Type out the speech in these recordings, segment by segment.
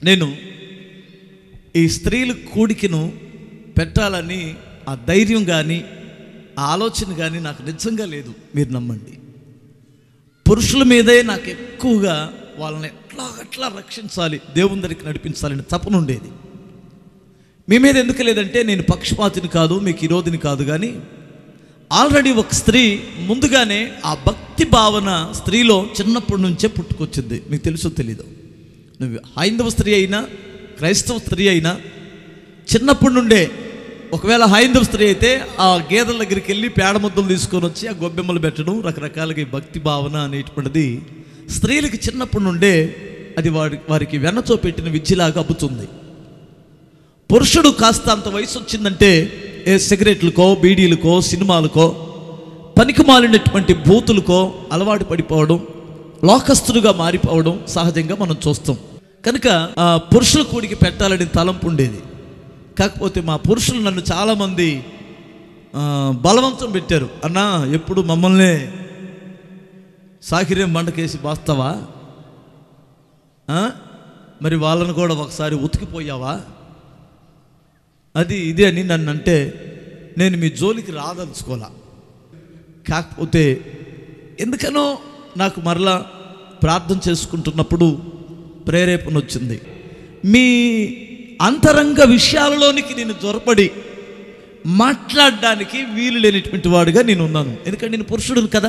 నేను ఈ స్త్రీల కూడికను పెట్టాలని ఆ ధైర్యం కానీ ఆ ఆలోచన కానీ నాకు నిజంగా లేదు మీరు నమ్మండి పురుషుల మీదే నాకు ఎక్కువగా వాళ్ళని ఎట్లా అట్లా రక్షించాలి దేవుని దగ్గరికి నడిపించాలని తపన ఉండేది మీ మీద ఎందుకు లేదంటే నేను పక్షపాతిని కాదు మీకు ఈరోజుని కాదు కానీ ఆల్రెడీ ఒక స్త్రీ ముందుగానే ఆ భక్తి భావన స్త్రీలో చిన్నప్పటి నుంచే పుట్టుకొచ్చింది మీకు తెలుసో తెలీదు నువ్వు హైందవ స్త్రీ అయినా క్రైస్తవ స్త్రీ అయినా చిన్నప్పటి నుండే ఒకవేళ హైందవ స్త్రీ అయితే ఆ గేదెల దగ్గరికి వెళ్ళి పేడ ముద్దలు తీసుకొని వచ్చి ఆ గొబ్బెమ్మలు పెట్టడం రకరకాలుగా ఈ భక్తి భావన అనేటువంటిది స్త్రీలకి చిన్నప్పటి నుండే అది వారి వారికి వెన్నతో పెట్టిన విద్యలాగా అబ్బుతుంది పురుషుడు కాస్త అంత వయసు వచ్చిందంటే ఏ సిగరెట్లకో బీడీలకో సినిమాలకో పనికి మాలినటువంటి బూతులకో అలవాటు పడిపోవడం లోకస్తుడుగా మారిపోవడం సహజంగా మనం చూస్తాం కనుక ఆ పురుషుల కూడికి పెట్టాలని తలంపు ఉండేది కాకపోతే మా పురుషులు నన్ను చాలామంది ఆ, బలవంతం పెట్టారు అన్నా ఎప్పుడు మమ్మల్ని సాకిరేం బండకేసి బాస్తావా ఆ? మరి వాళ్ళను కూడా ఒకసారి ఉతికిపోయావా అది ఇది అని నన్ను అంటే నేను మీ జోలికి రాదలుచుకోలే కాకపోతే ఎందుకనో నాకు మరలా ప్రార్థన చేసుకుంటున్నప్పుడు ప్రేరేపణ వచ్చింది మీ అంతరంగ విషయాలలోనికి నేను జొరపడి మాట్లాడడానికి వీలు లేనటువంటి వాడుగా నేను ఉన్నాను ఎందుకంటే నేను పురుషుడును కదా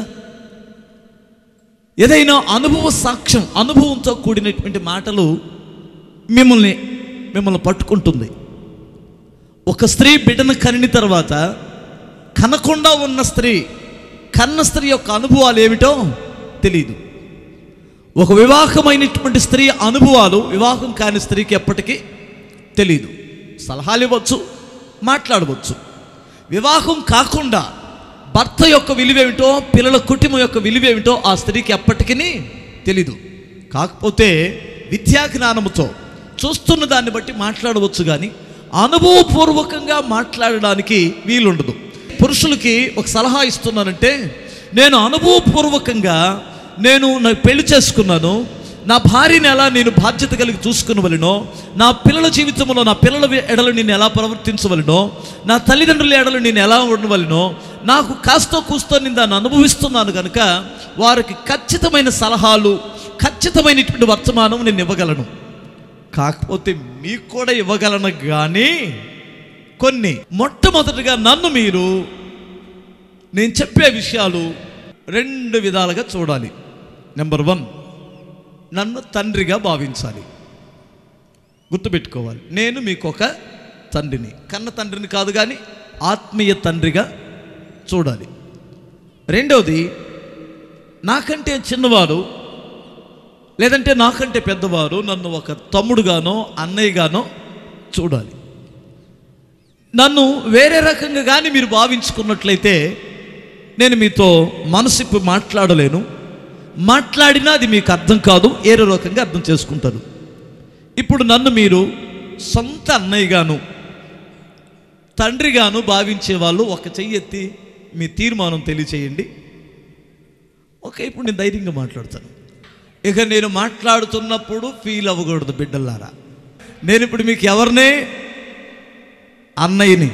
ఏదైనా అనుభవ సాక్ష్యం అనుభవంతో కూడినటువంటి మాటలు మిమ్మల్ని మిమ్మల్ని పట్టుకుంటుంది ఒక స్త్రీ బిడ్డను కనిన తర్వాత కనకుండా ఉన్న స్త్రీ కన్న స్త్రీ యొక్క అనుభవాలు ఏమిటో తెలియదు ఒక వివాహమైనటువంటి స్త్రీ అనుభవాలు వివాహం కాని స్త్రీకి ఎప్పటికీ తెలియదు సలహాలు ఇవ్వచ్చు మాట్లాడవచ్చు వివాహం కాకుండా భర్త యొక్క విలువేమిటో పిల్లల కుటుంబం యొక్క విలువేమిటో ఆ స్త్రీకి ఎప్పటికీ తెలీదు కాకపోతే విద్యా జ్ఞానముతో చూస్తున్న దాన్ని బట్టి మాట్లాడవచ్చు కానీ అనుభవపూర్వకంగా మాట్లాడడానికి వీలుండదు పురుషులకి ఒక సలహా ఇస్తున్నానంటే నేను అనుభవపూర్వకంగా నేను నా పెళ్లి చేసుకున్నాను నా భార్యని ఎలా నేను బాధ్యత కలిగి చూసుకునవలనో నా పిల్లల జీవితంలో నా పిల్లల ఎడలు నేను ఎలా ప్రవర్తించవలనో నా తల్లిదండ్రుల ఎడలు నేను ఎలా ఉండవలనో నాకు కాస్తో కూస్తో నేను దాన్ని అనుభవిస్తున్నాను కనుక వారికి ఖచ్చితమైన సలహాలు ఖచ్చితమైనటువంటి వర్తమానం నేను ఇవ్వగలను కాకపోతే మీకు కూడా ఇవ్వగలను కానీ కొన్ని మొట్టమొదటిగా నన్ను మీరు నేను చెప్పే విషయాలు రెండు విధాలుగా చూడాలి నెంబర్ వన్ నన్ను తండ్రిగా భావించాలి గుర్తుపెట్టుకోవాలి నేను మీకు ఒక తండ్రిని కన్న తండ్రిని కాదు కానీ ఆత్మీయ తండ్రిగా చూడాలి రెండవది నాకంటే చిన్నవారు లేదంటే నాకంటే పెద్దవారు నన్ను ఒక తమ్ముడుగానో అన్నయ్యగానో చూడాలి నన్ను వేరే రకంగా కానీ మీరు భావించుకున్నట్లయితే నేను మీతో మనసిప్పి మాట్లాడలేను మాట్లాడినా అది మీకు అర్థం కాదు ఏదో రకంగా అర్థం చేసుకుంటారు ఇప్పుడు నన్ను మీరు సొంత అన్నయ్యగాను తండ్రిగాను భావించే వాళ్ళు ఒక చెయ్యి ఎత్తి మీ తీర్మానం తెలియచేయండి ఓకే ఇప్పుడు నేను ధైర్యంగా మాట్లాడతాను ఇక నేను మాట్లాడుతున్నప్పుడు ఫీల్ అవ్వకూడదు బిడ్డలారా నేను ఇప్పుడు మీకు ఎవరిని అన్నయ్యని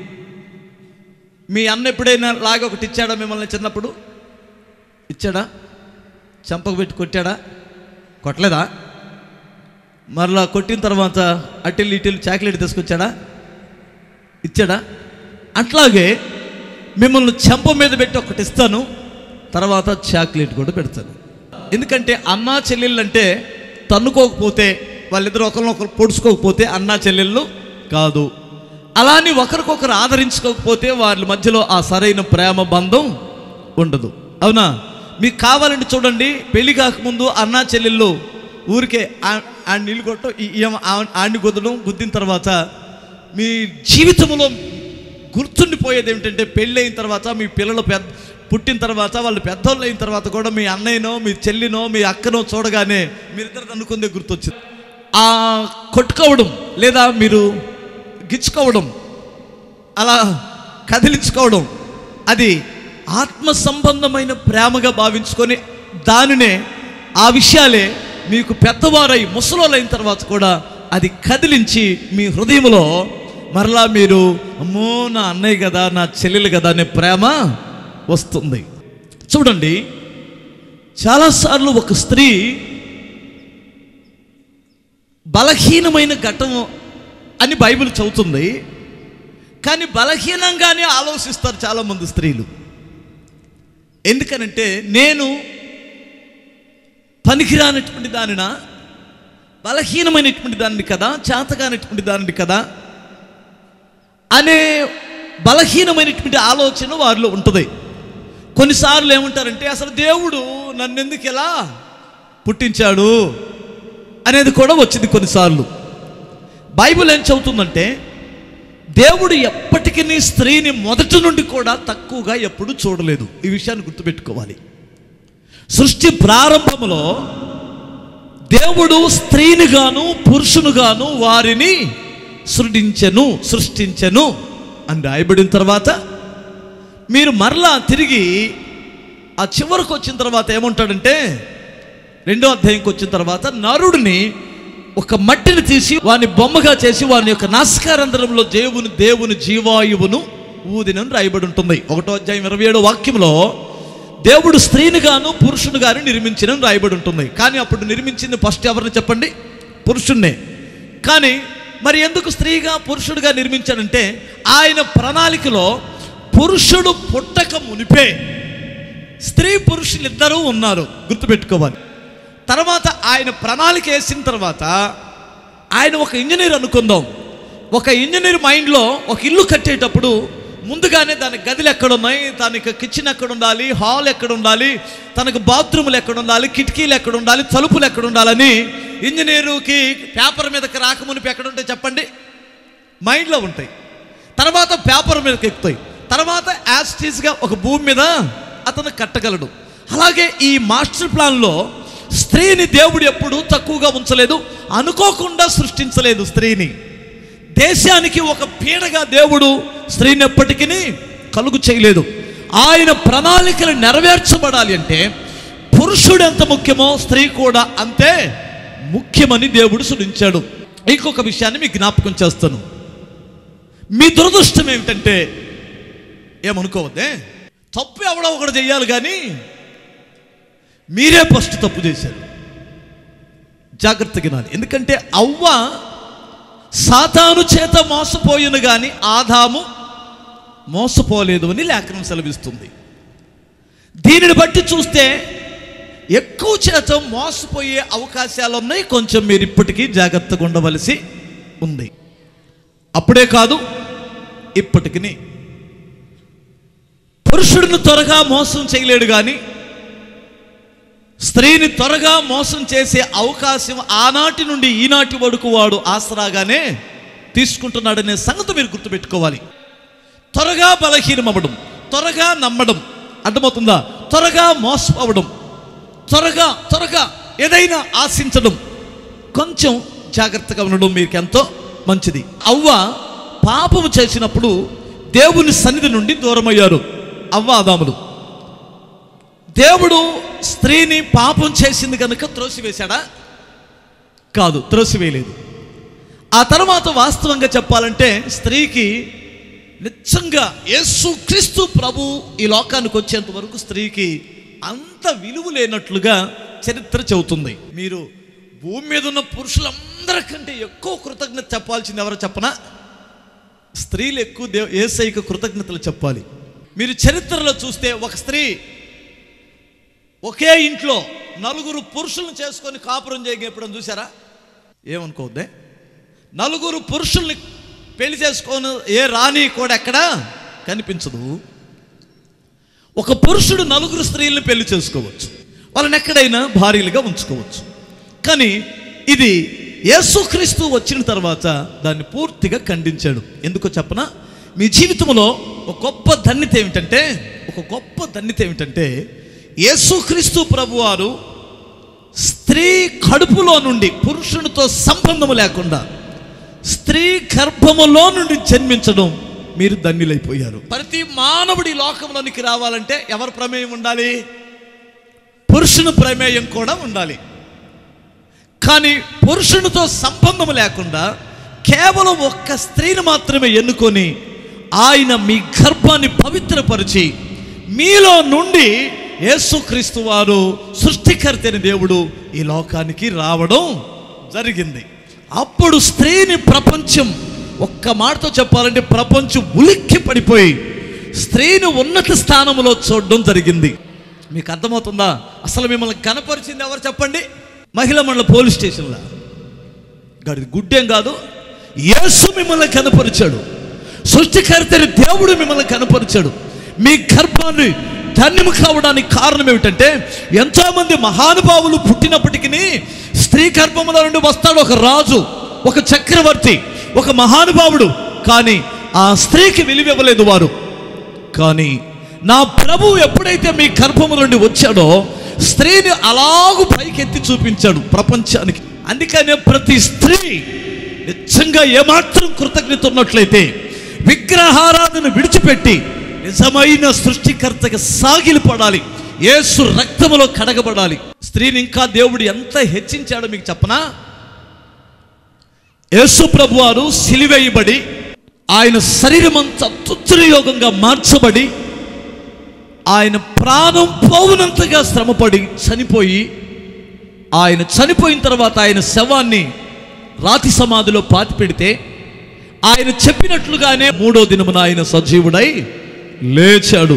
మీ అన్న ఎప్పుడైనా లాగా ఒకటి ఇచ్చాడా మిమ్మల్ని చిన్నప్పుడు ఇచ్చాడా చంపకు పెట్టి కొట్టాడా కొట్టలేదా మరలా కొట్టిన తర్వాత అటిల్ ఇటిల్ చాక్లెట్ తీసుకొచ్చాడా ఇచ్చాడా అట్లాగే మిమ్మల్ని చెంప మీద పెట్టి ఒకటి ఇస్తాను తర్వాత చాక్లెట్ కూడా పెడతాను ఎందుకంటే అన్నా చెల్లెళ్ళు అంటే తన్నుకోకపోతే వాళ్ళిద్దరు ఒకరినొకరు పొడుచుకోకపోతే అన్నా చెల్లెళ్ళు కాదు అలాని ఒకరికొకరు ఆదరించుకోకపోతే వాళ్ళ మధ్యలో ఆ సరైన ప్రేమ బంధం ఉండదు అవునా మీకు కావాలంటే చూడండి పెళ్లి కాకముందు అన్నా చెల్లెళ్ళు ఊరికే ఆ- ఆ నీళ్ళు కొట్టడం ఈ- ఈమె ఆ- ఆడిని గుద్దడం గుద్దిన తర్వాత మీ జీవితంలో గుర్తుండిపోయేది ఏమిటంటే పెళ్ళైన తర్వాత మీ పిల్లలు పెద్ద పుట్టిన తర్వాత వాళ్ళు పెద్దోళ్ళు అయిన తర్వాత కూడా మీ అన్నయ్యనో మీ చెల్లినో మీ అక్కనో చూడగానే మీరిద్దరు అనుకుందే గుర్తొచ్చింది ఆ కొట్టుకోవడం లేదా మీరు గిచ్చుకోవడం అలా కదిలించుకోవడం అది ఆత్మ సంబంధమైన ప్రేమగా భావించుకొని దానినే ఆ విషయాలే మీకు పెద్దవారై ముసలోళ్ళైన తర్వాత కూడా అది కదిలించి మీ హృదయంలో మరలా మీరు అమ్మో నా అన్నయ్య కదా నా చెల్లెలు కదా అనే ప్రేమ వస్తుంది చూడండి చాలాసార్లు ఒక స్త్రీ బలహీనమైన ఘట్టం అని బైబిల్ చెబుతుంది కానీ బలహీనంగానే ఆలోచిస్తారు చాలామంది స్త్రీలు ఎందుకనంటే నేను పనికిరానటువంటి దానిన బలహీనమైనటువంటి దానిని కదా చేతగానటువంటి దానిని కదా అనే బలహీనమైనటువంటి ఆలోచన వారిలో ఉంటుంది కొన్నిసార్లు ఏమంటారంటే అసలు దేవుడు నన్ను ఎందుకు ఎలా పుట్టించాడు అనేది కూడా వచ్చింది కొన్నిసార్లు బైబిల్ ఏం చెబుతుందంటే దేవుడు ఎప్పటికీ నీ స్త్రీని మొదటి నుండి కూడా తక్కువగా ఎప్పుడు చూడలేదు ఈ విషయాన్ని గుర్తుపెట్టుకోవాలి సృష్టి ప్రారంభంలో దేవుడు స్త్రీని గాను పురుషుని గాను వారిని సృష్టించెను సృష్టించెను అని రాయబడిన తర్వాత మీరు మరలా తిరిగి ఆ చివరకు వచ్చిన తర్వాత ఏమంటాడంటే రెండో అధ్యాయంకి వచ్చిన తర్వాత నరుడిని ఒక మట్టిని తీసి వాని బొమ్మగా చేసి వాని యొక్క నాస్కారంధ్రంలో దేవుని దేవుని జీవాయువును ఊదినని రాయబడి ఉంటుంది ఒకటో అధ్యాయం ఇరవై ఏడో వాక్యంలో దేవుడు స్త్రీని గాను పురుషుని గాను నిర్మించిన రాయబడి ఉంటుంది కానీ అప్పుడు నిర్మించింది ఫస్ట్ ఎవరిని చెప్పండి పురుషుణ్ణే కానీ మరి ఎందుకు స్త్రీగా పురుషుడిగా నిర్మించాడంటే ఆయన ప్రణాళికలో పురుషుడు పుట్టక మునిపే స్త్రీ పురుషులు ఇద్దరూ ఉన్నారు గుర్తుపెట్టుకోవాలి తర్వాత ఆయన ప్రణాళిక వేసిన తర్వాత ఆయన ఒక ఇంజనీర్ అనుకుందాం ఒక ఇంజనీర్ మైండ్లో ఒక ఇల్లు కట్టేటప్పుడు ముందుగానే దాని గదులు ఎక్కడ ఉన్నాయి దానికి కిచెన్ ఎక్కడ ఉండాలి హాల్ ఎక్కడ ఉండాలి తనకు బాత్రూములు ఎక్కడ ఉండాలి కిటికీలు ఎక్కడ ఉండాలి తలుపులు ఎక్కడ ఉండాలని ఇంజనీరుకి పేపర్ మీదకి రాకమునిపి ఎక్కడ ఉంటాయి చెప్పండి మైండ్లో ఉంటాయి తర్వాత పేపర్ మీదకి ఎక్కుతాయి తర్వాత యాస్టీస్గా ఒక భూమి మీద అతను కట్టగలడు అలాగే ఈ మాస్టర్ ప్లాన్లో స్త్రీని దేవుడు ఎప్పుడు తక్కువగా ఉంచలేదు అనుకోకుండా సృష్టించలేదు స్త్రీని దేశానికి ఒక పీడగా దేవుడు స్త్రీని ఎప్పటికీ కలుగు చేయలేదు ఆయన ప్రణాళికలు నెరవేర్చబడాలి అంటే పురుషుడు ఎంత ముఖ్యమో స్త్రీ కూడా అంతే ముఖ్యమని దేవుడు సృష్టించాడు ఇంకొక విషయాన్ని మీకు జ్ఞాపకం చేస్తాను మీ దురదృష్టం ఏమిటంటే ఏమనుకోవద్దే తప్పు ఎవడో ఒకడు చెయ్యాలి కానీ మీరే ఫస్ట్ తప్పు చేశారు జాగ్రత్తగా వినాలి ఎందుకంటే అవ్వ సాతాను చేత మోసపోయిన కానీ ఆదాము మోసపోలేదు అని లేఖనం సెలవిస్తుంది దీనిని బట్టి చూస్తే ఎక్కువ చేత మోసపోయే అవకాశాలు ఉన్నాయి కొంచెం మీరు ఇప్పటికీ జాగ్రత్తగా ఉండవలసి ఉంది అప్పుడే కాదు ఇప్పటికి పురుషుడిని త్వరగా మోసం చేయలేడు కానీ స్త్రీని త్వరగా మోసం చేసే అవకాశం ఆనాటి నుండి ఈనాటి వరకు వాడు ఆసరాగానే తీసుకుంటున్నాడనే సంగతి మీరు గుర్తుపెట్టుకోవాలి త్వరగా బలహీనమవ్వడం త్వరగా నమ్మడం అర్థమవుతుందా త్వరగా మోసపోవడం త్వరగా త్వరగా ఏదైనా ఆశించడం కొంచెం జాగ్రత్తగా ఉండడం మీకు ఎంతో మంచిది అవ్వ పాపము చేసినప్పుడు దేవుని సన్నిధి నుండి దూరమయ్యారు అవ్వ ఆదాములు దేవుడు స్త్రీని పాపం చేసింది కనుక త్రోసివేశాడా కాదు త్రోసివేయలేదు ఆ తర్వాత వాస్తవంగా చెప్పాలంటే స్త్రీకి నిజంగా యేసు క్రీస్తు ప్రభు ఈ లోకానికి వచ్చేంత వరకు స్త్రీకి అంత విలువ లేనట్లుగా చరిత్ర చెబుతుంది మీరు భూమి మీద ఉన్న పురుషులందరికంటే ఎక్కువ కృతజ్ఞత చెప్పాల్సింది ఎవరో చెప్పనా స్త్రీలు ఎక్కువ దేవ ఏసైకి కృతజ్ఞతలు చెప్పాలి మీరు చరిత్రలో చూస్తే ఒక స్త్రీ ఒకే ఇంట్లో నలుగురు పురుషులను చేసుకొని కాపురం చేయగా ఎప్పుడైనా చూసారా ఏమనుకోవద్దే నలుగురు పురుషుల్ని పెళ్లి చేసుకొని ఏ రాణి కూడా ఎక్కడ కనిపించదు ఒక పురుషుడు నలుగురు స్త్రీలను పెళ్లి చేసుకోవచ్చు వాళ్ళని ఎక్కడైనా భార్యలుగా ఉంచుకోవచ్చు కానీ ఇది యేసుక్రీస్తు వచ్చిన తర్వాత దాన్ని పూర్తిగా ఖండించాడు ఎందుకో చెప్పనా మీ జీవితంలో ఒక గొప్ప ధన్యత ఏమిటంటే ఒక గొప్ప ధన్యత ఏమిటంటే యేసుక్రీస్తు ప్రభువారు స్త్రీ కడుపులో నుండి పురుషునితో సంబంధము లేకుండా స్త్రీ గర్భములో నుండి జన్మించడం మీరు ధన్యులైపోయారు ప్రతి మానవుడి లోకంలోనికి రావాలంటే ఎవరి ప్రమేయం ఉండాలి పురుషుని ప్రమేయం కూడా ఉండాలి కానీ పురుషునితో సంబంధం లేకుండా కేవలం ఒక్క స్త్రీని మాత్రమే ఎన్నుకొని ఆయన మీ గర్భాన్ని పవిత్రపరిచి మీలో నుండి యేసుక్రీస్తు వారు సృష్టికర్త అయిన దేవుడు ఈ లోకానికి రావడం జరిగింది అప్పుడు స్త్రీని ప్రపంచం ఒక్క మాటతో చెప్పాలంటే ప్రపంచం ఉలిక్కి పడిపోయి స్త్రీని ఉన్నత స్థానంలో చూడడం జరిగింది మీకు అర్థమవుతుందా అసలు మిమ్మల్ని కనపరిచింది ఎవరు చెప్పండి మహిళా మండల పోలీస్ స్టేషన్లో గడి గుడ్డేం కాదు యేసు మిమ్మల్ని కనపరిచాడు సృష్టికర్తని దేవుడు మిమ్మల్ని కనపరిచాడు మీ గర్భాన్ని ధన్యము కావడానికి కారణం ఏమిటంటే ఎంతోమంది మహానుభావులు పుట్టినప్పటికీ స్త్రీ గర్భముల నుండి వస్తాడు ఒక రాజు ఒక చక్రవర్తి ఒక మహానుభావుడు కానీ ఆ స్త్రీకి విలువివ్వలేదు వారు కానీ నా ప్రభువు ఎప్పుడైతే మీ గర్భము నుండి వచ్చాడో స్త్రీని అలాగూ పైకెత్తి చూపించాడు ప్రపంచానికి అందుకనే ప్రతి స్త్రీ నిజంగా ఏమాత్రం కృతజ్ఞత ఉన్నట్లయితే విగ్రహారాధన విడిచిపెట్టి నిజమైన సృష్టికర్తగా సాగిలిపడాలి యేసు రక్తములో కడగబడాలి స్త్రీని ఇంకా దేవుడు ఎంత హెచ్చించాడో మీకు చెప్పనా యేసు ప్రభు వారు సిలివేయబడి ఆయన శరీరమంతా తుత్రయోగంగా మార్చబడి ఆయన ప్రాణం పోవునంతగా శ్రమపడి చనిపోయి ఆయన చనిపోయిన తర్వాత ఆయన శవాన్ని రాతి సమాధిలో పాతి పెడితే ఆయన చెప్పినట్లుగానే మూడో దినమున ఆయన సజీవుడై లేచాడు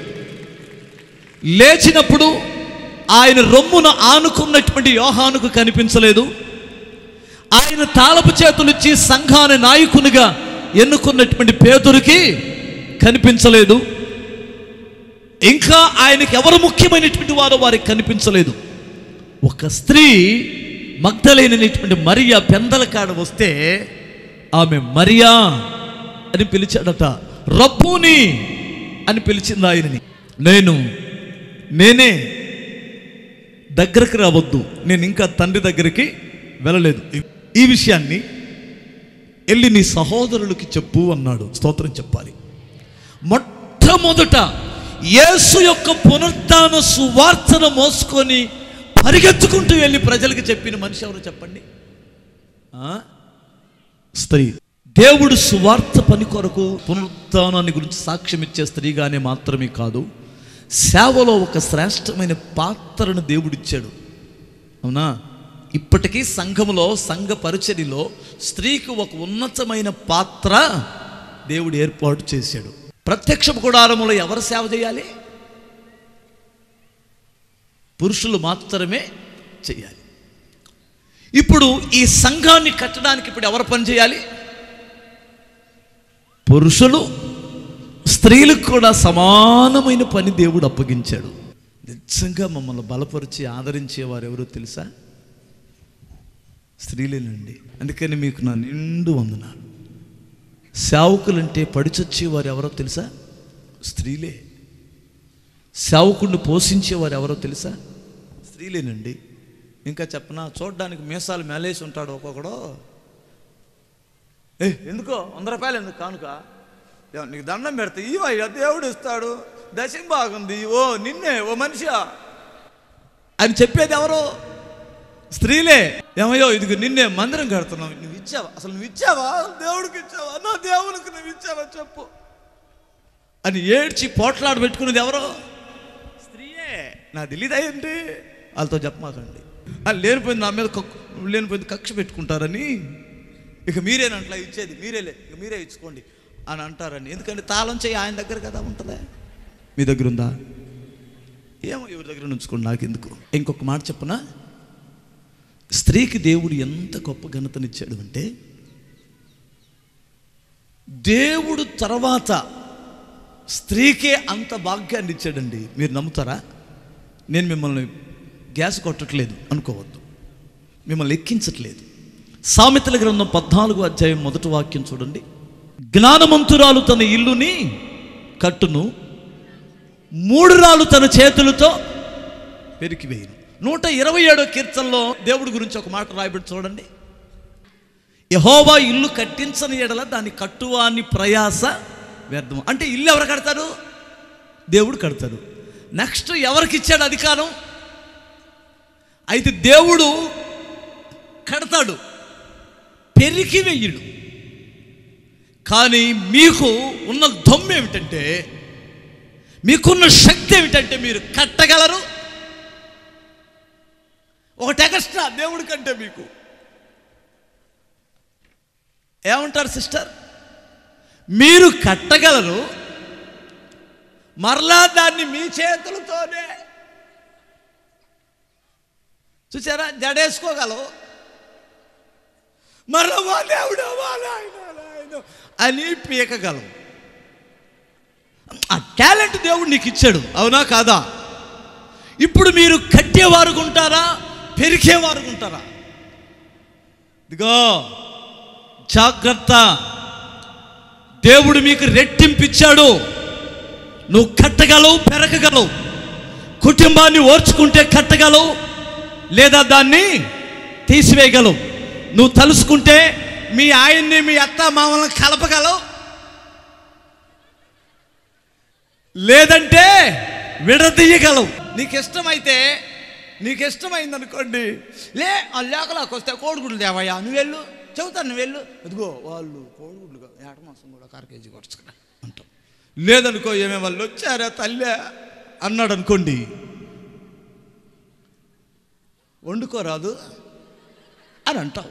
లేచినప్పుడు ఆయన రొమ్మున ఆనుకున్నటువంటి యోహానుకు కనిపించలేదు ఆయన తాళపు చేతులిచ్చి సంఘాన్ని నాయకునిగా ఎన్నుకున్నటువంటి పేదరికి కనిపించలేదు ఇంకా ఆయనకి ఎవరు ముఖ్యమైనటువంటి వారో వారికి కనిపించలేదు ఒక స్త్రీ మగ్ధలైనటువంటి మరియా పెందల కాడ వస్తే ఆమె మరియా అని పిలిచాడట రబ్బుని అని పిలిచింది ఆయనని నేను నేనే దగ్గరకు రావద్దు నేను ఇంకా తండ్రి దగ్గరికి వెళ్ళలేదు ఈ- ఈ విషయాన్ని వెళ్ళి నీ సహోదరులకి చెప్పు అన్నాడు స్తోత్రం చెప్పాలి మొట్టమొదట యేసు యొక్క పునరుద్ధాన సువార్తను మోసుకొని పరిగెత్తుకుంటూ వెళ్ళి ప్రజలకు చెప్పిన మనిషి ఎవరు చెప్పండి ఆ? స్త్రీ దేవుడు సువార్త పని కొరకు పునరుద్ధానాన్ని గురించి సాక్ష్యం ఇచ్చే స్త్రీగానే మాత్రమే కాదు సేవలో ఒక శ్రేష్టమైన పాత్రను దేవుడిచ్చాడు అవునా ఇప్పటికీ సంఘములో సంఘ పరిచర్యలో స్త్రీకి ఒక ఉన్నతమైన పాత్ర దేవుడు ఏర్పాటు చేశాడు ప్రత్యక్ష గుడారములో ఎవరు సేవ చేయాలి పురుషులు మాత్రమే చేయాలి ఇప్పుడు ఈ సంఘాన్ని కట్టడానికి ఇప్పుడు ఎవరు పని చేయాలి పురుషులు స్త్రీలకు కూడా సమానమైన పని దేవుడు అప్పగించాడు నిజంగా మమ్మల్ని బలపరిచి ఆదరించేవారు ఎవరో తెలుసా స్త్రీలేనండి అందుకని మీకు నా నిండు వందనాలు సేవకులంటే పడిచొచ్చేవారు ఎవరో తెలుసా స్త్రీలే సేవకుడిని పోషించేవారు ఎవరో తెలుసా స్త్రీలేనండి ఇంకా చెప్పనా చూడడానికి మీసాలు మేలేసి ఉంటాడు ఒక్కొక్కడు ఏ ఎందుకో వంద రూపాయలు ఎందుకు కానుక ఏ, నీకు దండం పెడితే ఇవయ్యా దేవుడు ఇస్తాడు దశం బాగుంది ఓ నిన్నే ఓ మనిషా అని చెప్పేది ఎవరు స్త్రీలే ఏమయ్యో ఇదిగో నిన్నే మందిరం కడుతున్నావు నువ్వు ఇచ్చావా అసలు నువ్వు ఇచ్చావా దేవుడికి ఇచ్చావా నా దేవునికి నువ్వు ఇచ్చావా చెప్పు అని ఏడ్చి పోట్లాడు పెట్టుకునేది ఎవరో స్త్రీయే నా తెలియదేంటి వాళ్ళతో చెప్పమాకండి వాళ్ళు లేనిపోయింది నా మీద కక్కు లేనిపోయింది కక్ష పెట్టుకుంటారని ఇక మీరేనంట్లా ఇచ్చేది మీరేలే ఇక మీరే ఇచ్చుకోండి అని అంటారని ఎందుకంటే తాళం చేయి ఆయన దగ్గర కదా ఉంటుందా మీ దగ్గర ఉందా ఏమో ఎవరి దగ్గర ఉంచుకోండి నాకెందుకు ఇంకొక మాట చెప్పనా స్త్రీకి దేవుడు ఎంత గొప్ప ఘనతనిచ్చాడు అంటే దేవుడు తర్వాత స్త్రీకే అంత భాగ్యాన్ని ఇచ్చాడండి మీరు నమ్ముతారా నేను మిమ్మల్ని గ్యాస్ కొట్టట్లేదు అనుకోవద్దు మిమ్మల్ని ఎక్కించట్లేదు సామెతల గ్రంథం పద్నాలుగు అధ్యాయం మొదటి వాక్యం చూడండి జ్ఞానమంతురాలు తన ఇల్లుని కట్టును మూడు రాళ్ళు తన చేతులతో పెరికివేయను నూట ఇరవై ఏడో కీర్తనలో దేవుడి గురించి ఒక మాట రాయబడి చూడండి యహోవా ఇల్లు కట్టించని ఎడల దాని కట్టువాని ప్రయాస వ్యర్థం అంటే ఇల్లు ఎవరు కడతారు దేవుడు కడతాడు నెక్స్ట్ ఎవరికి ఇచ్చాడు అధికారం అయితే దేవుడు కడతాడు పెరికి వెయ్యడు కానీ మీకు ఉన్న దమ్ము ఏమిటంటే మీకున్న శక్తి ఏమిటంటే మీరు కట్టగలరు ఒకటి ఎక్స్ట్రా దేవుడి కంటే మీకు ఏమంటారు సిస్టర్ మీరు కట్టగలరు మరలా దాన్ని మీ చేతులతోనే చూసారా జడేసుకోగలవు మరలా మా దేవుడు మా నాయన, నాయన అని పీకగలవు ఆ టాలెంట్ దేవుడు నీకు ఇచ్చాడు అవునా కాదా ఇప్పుడు మీరు కట్టేవారు ఉంటారా పెరిగేవారు ఉంటారా ఇదిగో జాగ్రత్త దేవుడు మీకు రెట్టింపిచ్చాడు నువ్వు కట్టగలవు పెరగగలవు కుటుంబాన్ని ఓర్చుకుంటే కట్టగలవు లేదా దాన్ని తీసివేయగలవు నువ్వు తలుసుకుంటే మీ ఆయన్ని మీ అత్త మామలను కలపగలవు లేదంటే విడదీయగలవు నీకు ఇష్టమైతే నీకు ఇష్టమైంది అనుకోండి లే ఆ లేకలాకి వస్తే కోడిగుడ్లు దేవయ్యా నువ్వు వెళ్ళు చెబుతాను నువ్వు వెళ్ళు అదిగో వాళ్ళు కోడిగుడ్లు కాదు, ఏట మాసం కూడా ఒక అర కేజీ కొడుచుకురా అంటాం లేదనుకో ఏమే వాళ్ళు వచ్చారా తల్లే అన్నాడు అనుకోండి వండుకోరాదు అని అంటావు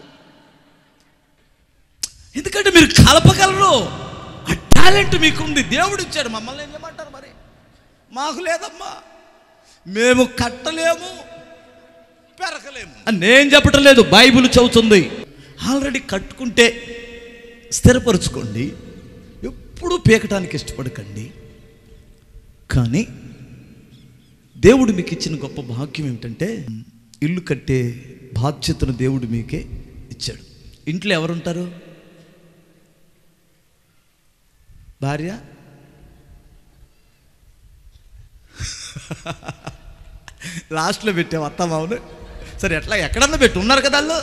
ఎందుకంటే మీరు కలపగలరు ఆ టాలెంట్ మీకుంది దేవుడు ఇచ్చాడు మమ్మల్ని ఏం చేయమంటారు మరి మాకు లేదమ్మా మేము కట్టలేము పెరకలేము అని నేను చెప్పటం లేదు బైబిల్ చదువుతుంది ఆల్రెడీ కట్టుకుంటే స్థిరపరచుకోండి ఎప్పుడూ పీకటానికి ఇష్టపడకండి కానీ దేవుడు మీకు ఇచ్చిన గొప్ప భాగ్యం ఏమిటంటే ఇల్లు కట్టే బాధ్యతను దేవుడు మీకే ఇచ్చాడు ఇంట్లో ఎవరుంటారు భార్య లాస్ట్లో పెట్టావు అత్త మామను సరే ఎట్లా ఎక్కడన్నా పెట్టి ఉన్నారు కదా వాళ్ళు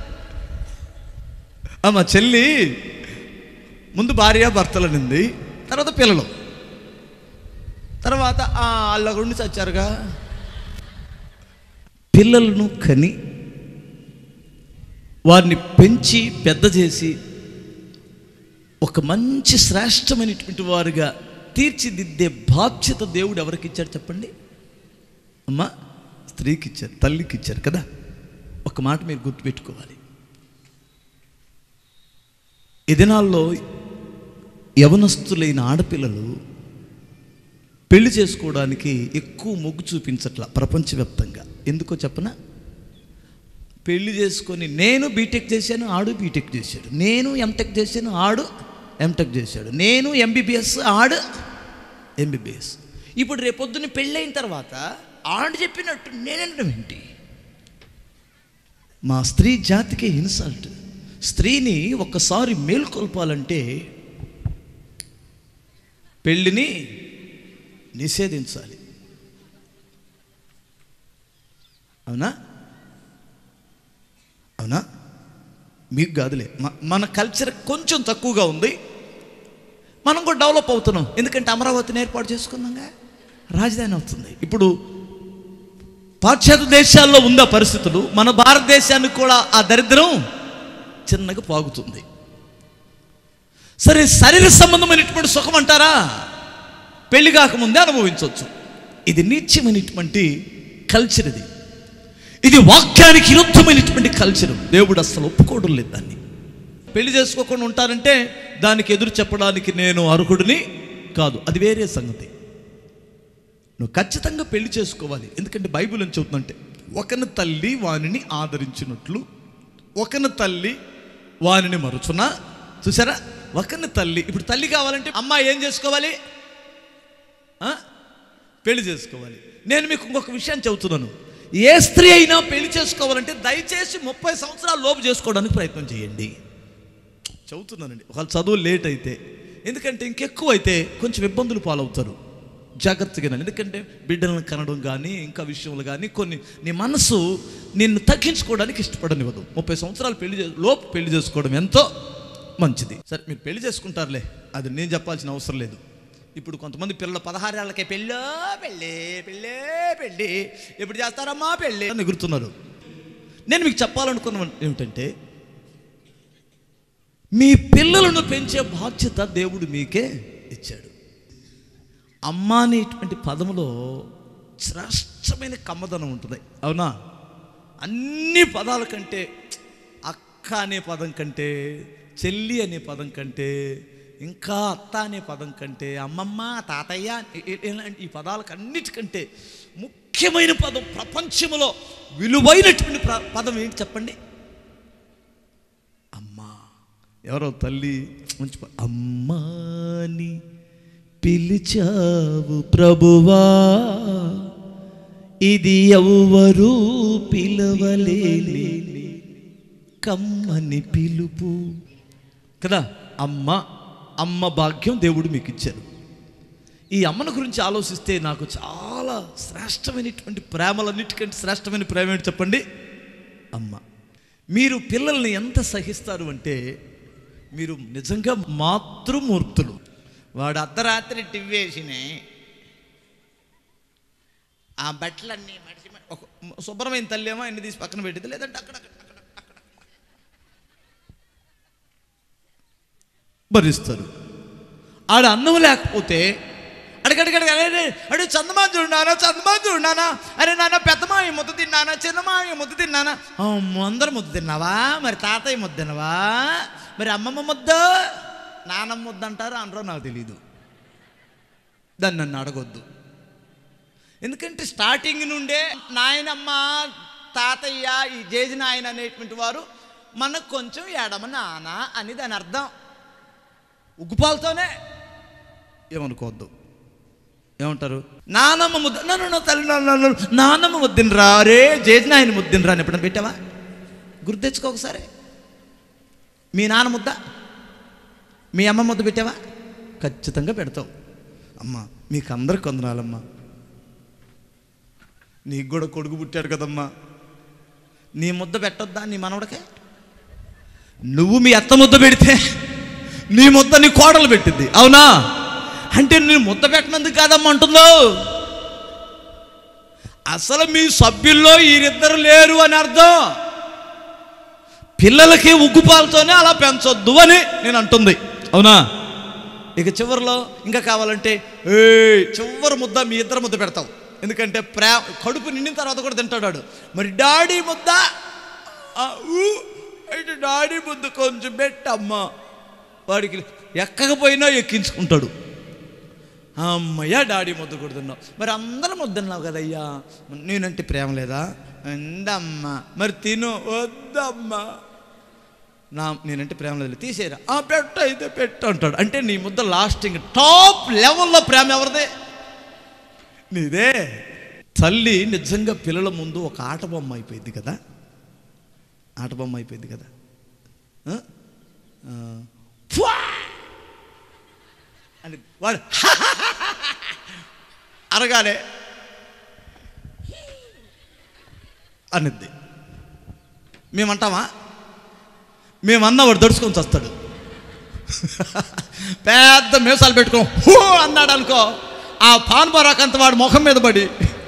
ఆ, మా చెల్లి ముందు భార్య భర్తలనింది తర్వాత పిల్లలు తర్వాత ఆ, వాళ్ళ గుండి చచ్చారుగా పిల్లలను కని వారిని పెంచి పెద్ద చేసి ఒక మంచి శ్రేష్టమైనటువంటి వారుగా తీర్చిదిద్దే బాధ్యత దేవుడు ఎవరికి ఇచ్చాడు చెప్పండి అమ్మా స్త్రీకి ఇచ్చారు తల్లికి ఇచ్చారు కదా ఒక మాట మీరు గుర్తుపెట్టుకోవాలి ఈ దినాల్లో యవనస్తులైన ఆడపిల్లలు పెళ్లి చేసుకోవడానికి ఎక్కువ మొగ్గు చూపించట్ల ప్రపంచవ్యాప్తంగా ఎందుకో చెప్పనా పెళ్లి చేసుకొని నేను బీటెక్ చేశాను ఆడు బీటెక్ చేశాడు నేను ఎంటెక్ చేశాను ఆడు ఎంటెక్ చేశాడు నేను ఎంబీబీఎస్ ఆడు ఎంబీబీఎస్ ఇప్పుడు రేపొద్దున పెళ్ళైన తర్వాత ఆడు చెప్పినట్టు నేనడం ఏంటి మా స్త్రీ జాతికి ఇన్సల్ట్ స్త్రీని ఒక్కసారి మేల్కొల్పాలంటే పెళ్ళిని నిషేధించాలి అవునా అవునా మీకు కాదులే మ- మన కల్చర్ కొంచెం తక్కువగా ఉంది మనం కూడా డెవలప్ అవుతున్నాం ఎందుకంటే అమరావతిని ఏర్పాటు చేసుకున్నాగా రాజధాని అవుతుంది ఇప్పుడు పాశ్చాత్య దేశాల్లో ఉందా పరిస్థితులు మన భారతదేశానికి కూడా ఆ దరిద్రం చిన్నగా పాగుతుంది సరే శరీర సంబంధమైనటువంటి సుఖం అంటారా పెళ్లి కాకముందే అనుభవించవచ్చు ఇది నిత్యమైనటువంటి కల్చర్ ఇది ఇది వాక్యానికి విరుద్ధమైనటువంటి కల్చర్ దేవుడు అసలు ఒప్పుకోవడం లేదు దాన్ని పెళ్లి చేసుకోకుండా ఉంటారంటే దానికి ఎదురు చెప్పడానికి నేను అర్హుడిని కాదు అది వేరే సంగతి నువ్వు ఖచ్చితంగా పెళ్లి చేసుకోవాలి ఎందుకంటే బైబిల్ అని చెబుతుందంటే ఒకని తల్లి వానిని ఆదరించినట్లు ఒకని తల్లి వానిని మరుచున చూసారా ఒకని తల్లి ఇప్పుడు తల్లి కావాలంటే అమ్మ ఏం చేసుకోవాలి ఆ? పెళ్లి చేసుకోవాలి నేను మీకు ఇంకొక విషయం చెబుతున్నాను ఏ స్త్రీ అయినా పెళ్లి చేసుకోవాలంటే దయచేసి ముప్పై సంవత్సరాల లోపు చేసుకోవడానికి ప్రయత్నం చేయండి చదువుతున్నానండి ఒకవేళ చదువు లేట్ అయితే ఎందుకంటే ఇంకెక్కువ అయితే కొంచెం ఇబ్బందులు పాలవుతారు జాగ్రత్తగా వినండి. ఎందుకంటే బిడ్డలను కనడం కానీ ఇంకా విషయంలో కానీ కొన్ని నీ మనసు నిన్ను తగ్గించుకోవడానికి ఇష్టపడనివ్వదు ముప్పై సంవత్సరాలు పెళ్లి చే లోపు పెళ్లి చేసుకోవడం ఎంతో మంచిది సరే మీరు పెళ్లి చేసుకుంటారులే అది నేను చెప్పాల్సిన అవసరం లేదు ఇప్పుడు కొంతమంది పిల్లలు పదహారేళ్ళకే పెళ్ళో పెళ్ళి పెళ్ళే పెళ్ళి ఎప్పుడు చేస్తారమ్మా పెళ్ళి అని ఎగురుతున్నారు నేను మీకు చెప్పాలనుకున్న ఏమిటంటే మీ పిల్లలను పెంచే బాధ్యత దేవుడు మీకే ఇచ్చాడు అమ్మ అనేటువంటి పదములో శ్రేష్టమైన కమ్మదనం ఉంటుంది అవునా అన్ని పదాల కంటే అక్క అనే పదం కంటే చెల్లి అనే పదం కంటే ఇంకా అత్త అనే పదం కంటే అమ్మమ్మ తాతయ్య ఇ- ఇ- ఇలాంటి ఈ పదాలకు అన్నిటికంటే ముఖ్యమైన పదం ప్రపంచంలో విలువైనటువంటి ప్ర- పదం ఏంటి చెప్పండి అమ్మా ఎవరో తల్లి మంచి ప- అమ్మాని పిలిచావు ప్రభువా ఇది ఎవ్వరూ పిలవలేని కమ్మని పిలుపు కదా అమ్మ అమ్మ భాగ్యం దేవుడు మీకు ఇచ్చారు ఈ అమ్మను గురించి ఆలోచిస్తే నాకు చాలా శ్రేష్టమైనటువంటి ప్రేమలన్నిటికంటే శ్రేష్టమైన ప్రేమ ఏంటి చెప్పండి అమ్మ మీరు పిల్లల్ని ఎంత సహిస్తారు అంటే మీరు నిజంగా మాతృమూర్తులు వాడు అర్ధరాత్రి టివ్వేసినే ఆ బట్టలన్నీ మడిచి మ- ఒక శుభ్రమైన తల్లి ఏమో ఎన్ని తీసి పక్కన పెట్టింది లేదంటే అక్కడ అక్కడ అక్కడ అక్కడ భరిస్తారు ఆడ అన్నం లేకపోతే అడగడగడ అరే అడే చందమా చూడానా చందమా చూడానా అరే నాన్న పెద్దమావి ముద్ద తిన్నానా చిన్నమావి ముద్ద తిన్నానా అమ్మో, అందరు ముద్ద తిన్నావా మరి తాతయ్య ముద్ద తిన్నావా మరి అమ్మమ్మ ముద్ద నానమ్మ ముద్ద అంటారు అనరో నాకు తెలియదు దాన్ని నన్ను అడగొద్దు ఎందుకంటే స్టార్టింగ్ నుండే నాయనమ్మ తాతయ్య ఈ జేజి నాయన అనేటువంటి వారు మనకు కొంచెం ఎడమ నాన్న అని దాని అర్థం ఉగ్గుపాలతోనే ఏమనుకోవద్దు ఏమంటారు నానమ్మ ముద్ద నన్ను తల్లి నన్ను నానమ్మ ముద్దినరా రే జేజి నాయన ముద్దినరా అని ఎప్పుడైనా పెట్టావా గుర్తు తెచ్చుకో ఒకసారి మీ నాన్న ముద్ద మీ అమ్మ ముద్ద పెట్టావా ఖచ్చితంగా పెడతావు అమ్మ మీకు అందరికి వందనాలమ్మా నీకు కూడా కొడుకు పుట్టాడు కదమ్మా నీ ముద్ద పెట్టొద్దా నీ మనవడకే నువ్వు మీ అత్త ముద్ద పెడితే నీ ముద్ద నీ కోడలు పెట్టింది అవునా అంటే నేను ముద్ద పెట్టినందుకు కాదమ్మా అంటుందో అసలు మీ సభ్యుల్లో వీరిద్దరు లేరు అని అర్థం పిల్లలకి ఉగ్గుపాలతోనే అలా పెంచొద్దు అని నేను అంటుంది అవునా ఇక చివరిలో ఇంకా కావాలంటే ఏ చివరి ముద్ద మీ ఇద్దరు ముద్ద పెడతావు ఎందుకంటే ప్రే కడుపు నిండిన తర్వాత కూడా తింటాడు వాడు. మరి డాడీ ముద్ద ఆ, ఊ, అయితే డాడీ ముద్ద కొంచెం పెట్టమ్మా వాడికి ఎక్కకపోయినా ఎక్కించుకుంటాడు అమ్మయ్యా డాడీ ముద్ద కూడా తిన్నావు మరి అందరూ ముద్దన్నావు కదయ్యా నేనంటే ప్రేమ లేదా ఎందమ్మా మరి తిను వద్దమ్మా నా నేనంటే ప్రేమ లేదు తీసేరా ఆ పెట్ట అయితే పెట్టు అంటాడు అంటే నీ ముద్ద లాస్టింగ్ టాప్ లెవెల్లో ప్రేమ ఎవరిదే నీదే తల్లి నిజంగా పిల్లల ముందు ఒక ఆట బొమ్మ అయిపోయింది కదా ఆట బొమ్మ అయిపోయింది కదా ఆ? ఆ, ఫువా! అని వాడు అరగానే అనిద్ది మేమంటామా మేమన్నా వాడు దడుచుకొని వస్తాడు పెద్ద మీసాలు పెట్టుకో హూ అన్నాడు అనుకో ఆ పాన్ పరాకంత వాడు ముఖం మీద పడి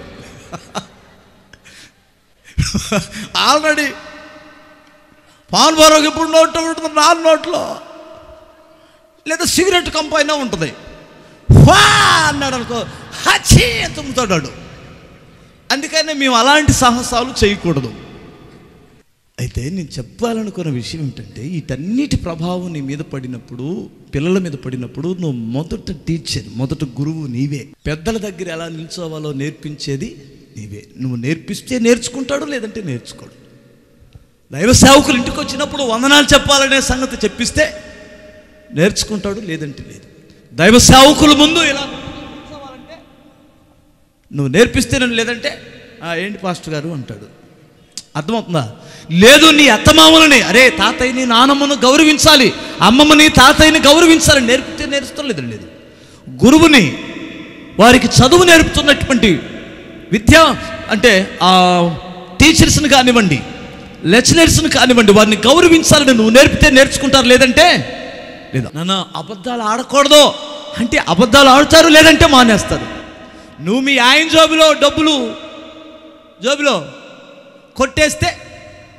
ఆల్రెడీ పాన్ పరాకు ఇప్పుడు నోట్లో ఉంటుంది నాలుగు నోట్లో లేదా సిగరెట్ కంపు అయినా ఉంటుంది వా అన్నాడు అనుకో హచీ తుమ్ముతాడు వాడు. అందుకనే మేము అలాంటి సాహసాలు చేయకూడదు అయితే నేను చెప్పాలనుకున్న విషయం ఏంటంటే వీటన్నిటి ప్రభావం నీ మీద పడినప్పుడు పిల్లల మీద పడినప్పుడు నువ్వు మొదట టీచర్ మొదట గురువు నీవే పెద్దల దగ్గర ఎలా నిల్చోవాలో నేర్పించేది నీవే నువ్వు నేర్పిస్తే నేర్చుకుంటాడు లేదంటే నేర్చుకోడు దైవ సేవకులు ఇంటికి వచ్చినప్పుడు వందనాలు చెప్పాలనే సంగతి చెప్పిస్తే నేర్చుకుంటాడు లేదంటే లేదు దైవ సేవకుల ముందు ఇలా నిల్చోవాలంటే నువ్వు నేర్పిస్తే నన్ను లేదంటే "ఆ, ఏంటి పాస్టర్ గారు అంటాడు అర్థమవుతుందా లేదు నీ అత్తమామలని అరే తాతయ్యని నానమ్మను గౌరవించాలి అమ్మమ్మని తాతయ్యని గౌరవించాలి నేర్పితే నేర్చుతాం లేదండి లేదు గురువుని వారికి చదువు నేర్పుతున్నటువంటి విద్య అంటే ఆ టీచర్స్ని కానివ్వండి లెక్చరర్స్ని కానివ్వండి వారిని గౌరవించాలని నువ్వు నేర్పితే నేర్చుకుంటారు లేదంటే లేదా నాన్న అబద్ధాలు ఆడకూడదు అంటే అబద్ధాలు ఆడుతారు లేదంటే మానేస్తారు నువ్వు మీ ఆయన జోబులో డబ్బులు జోబులో కొట్టేస్తే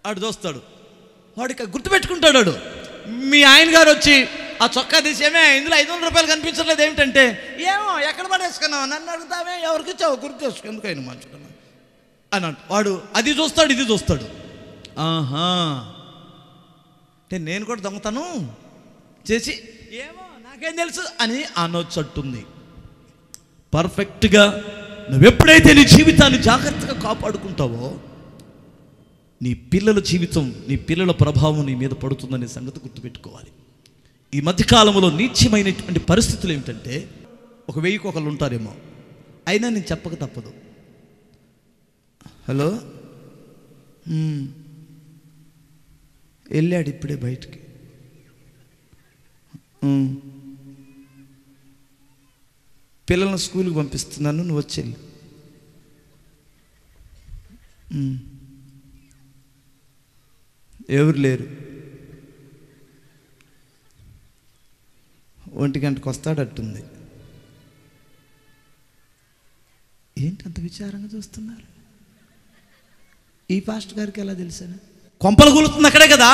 ఆడు చూస్తాడు వాడికి గుర్తుపెట్టుకుంటాడు వాడు మీ ఆయన గారు వచ్చి ఆ చొక్కా తీసేమే ఇందులో ఐదు వందల రూపాయలు కనిపించట్లేదు ఏమిటంటే ఏమో ఎక్కడ పడేసుకున్నావు నన్ను అడుగుతావే ఎవరికి ఇచ్చావు గుర్తు చేసుకో ఎందుకు ఆయన మంచుకున్నావు అని అంట వాడు అది చూస్తాడు ఇది చూస్తాడు ఆహా అంటే నేను కూడా దొంగతను చేసి ఏమో నాకేం తెలుసు అని అనొచ్చట్టుంది పర్ఫెక్ట్గా నువ్వెప్పుడైతే నీ జీవితాన్ని జాగ్రత్తగా కాపాడుకుంటావో నీ పిల్లల జీవితం నీ పిల్లల ప్రభావం నీ మీద పడుతుందనే సంగతి గుర్తుపెట్టుకోవాలి ఈ మధ్యకాలంలో నీచ్యమైనటువంటి పరిస్థితులు ఏమిటంటే ఒక వెయ్యికి ఒకళ్ళు ఉంటారేమో అయినా నేను చెప్పక తప్పదు హలో మ్మ్. వెళ్ళాడు ఇప్పుడే బయటికి మ్మ్. పిల్లల్ని స్కూల్కి పంపిస్తున్నాను నువ్వు వచ్చేళ్ళు మ్మ్. ఎవరు లేరు ఒంటి గంటకు వస్తాడట్టుంది ఏంటి అంత విచారంగా చూస్తున్నారు ఈ పాస్ట్ గారికి ఎలా తెలుసాను కొంపలు కూలుతుంది అక్కడే కదా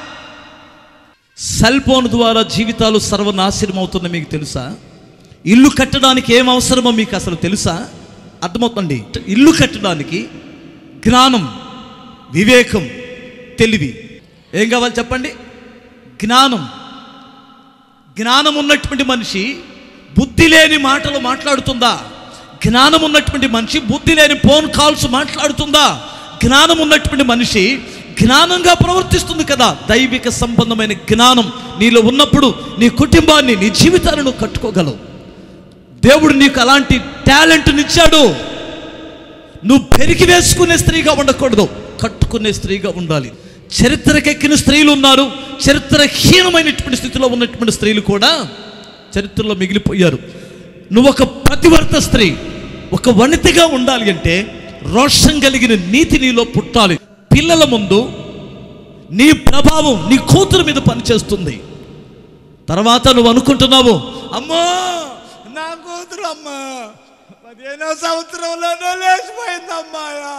సెల్ ఫోన్ ద్వారా జీవితాలు సర్వనాశనం అవుతున్న మీకు తెలుసా ఇల్లు కట్టడానికి ఏం అవసరమో మీకు అసలు తెలుసా అర్థమవుతుంది ఇల్లు కట్టడానికి జ్ఞానం వివేకం తెలివి ఏం కావాలి చెప్పండి జ్ఞానం జ్ఞానం ఉన్నటువంటి మనిషి బుద్ధి లేని మాటలు మాట్లాడుతుందా జ్ఞానం ఉన్నటువంటి మనిషి బుద్ధి లేని ఫోన్ కాల్స్ మాట్లాడుతుందా జ్ఞానం ఉన్నటువంటి మనిషి జ్ఞానంగా ప్రవర్తిస్తుంది కదా దైవిక సంబంధమైన జ్ఞానం నీలో ఉన్నప్పుడు నీ కుటుంబాన్ని నీ జీవితాన్ని నువ్వు కట్టుకోగలవు దేవుడు నీకు అలాంటి టాలెంట్ని ఇచ్చాడు నువ్వు పెరిగి వేసుకునే స్త్రీగా ఉండకూడదు కట్టుకునే స్త్రీగా ఉండాలి చరిత్రకెక్కిన స్త్రీలు ఉన్నారు చరిత్రహీనమైనటువంటి స్థితిలో ఉన్నటువంటి స్త్రీలు కూడా చరిత్రలో మిగిలిపోయారు నువ్వు ఒక ప్రతివర్త స్త్రీ ఒక వనితగా ఉండాలి అంటే రోషం కలిగిన నీతి నీలో పుట్టాలి పిల్లల ముందు నీ ప్రభావం నీ కూతురు మీద పనిచేస్తుంది తర్వాత నువ్వు అనుకుంటున్నావు అమ్మా నా కూతురు అమ్మా పదిహేనో సంవత్సరంలోనే లేచిపోయింది అమ్మాయా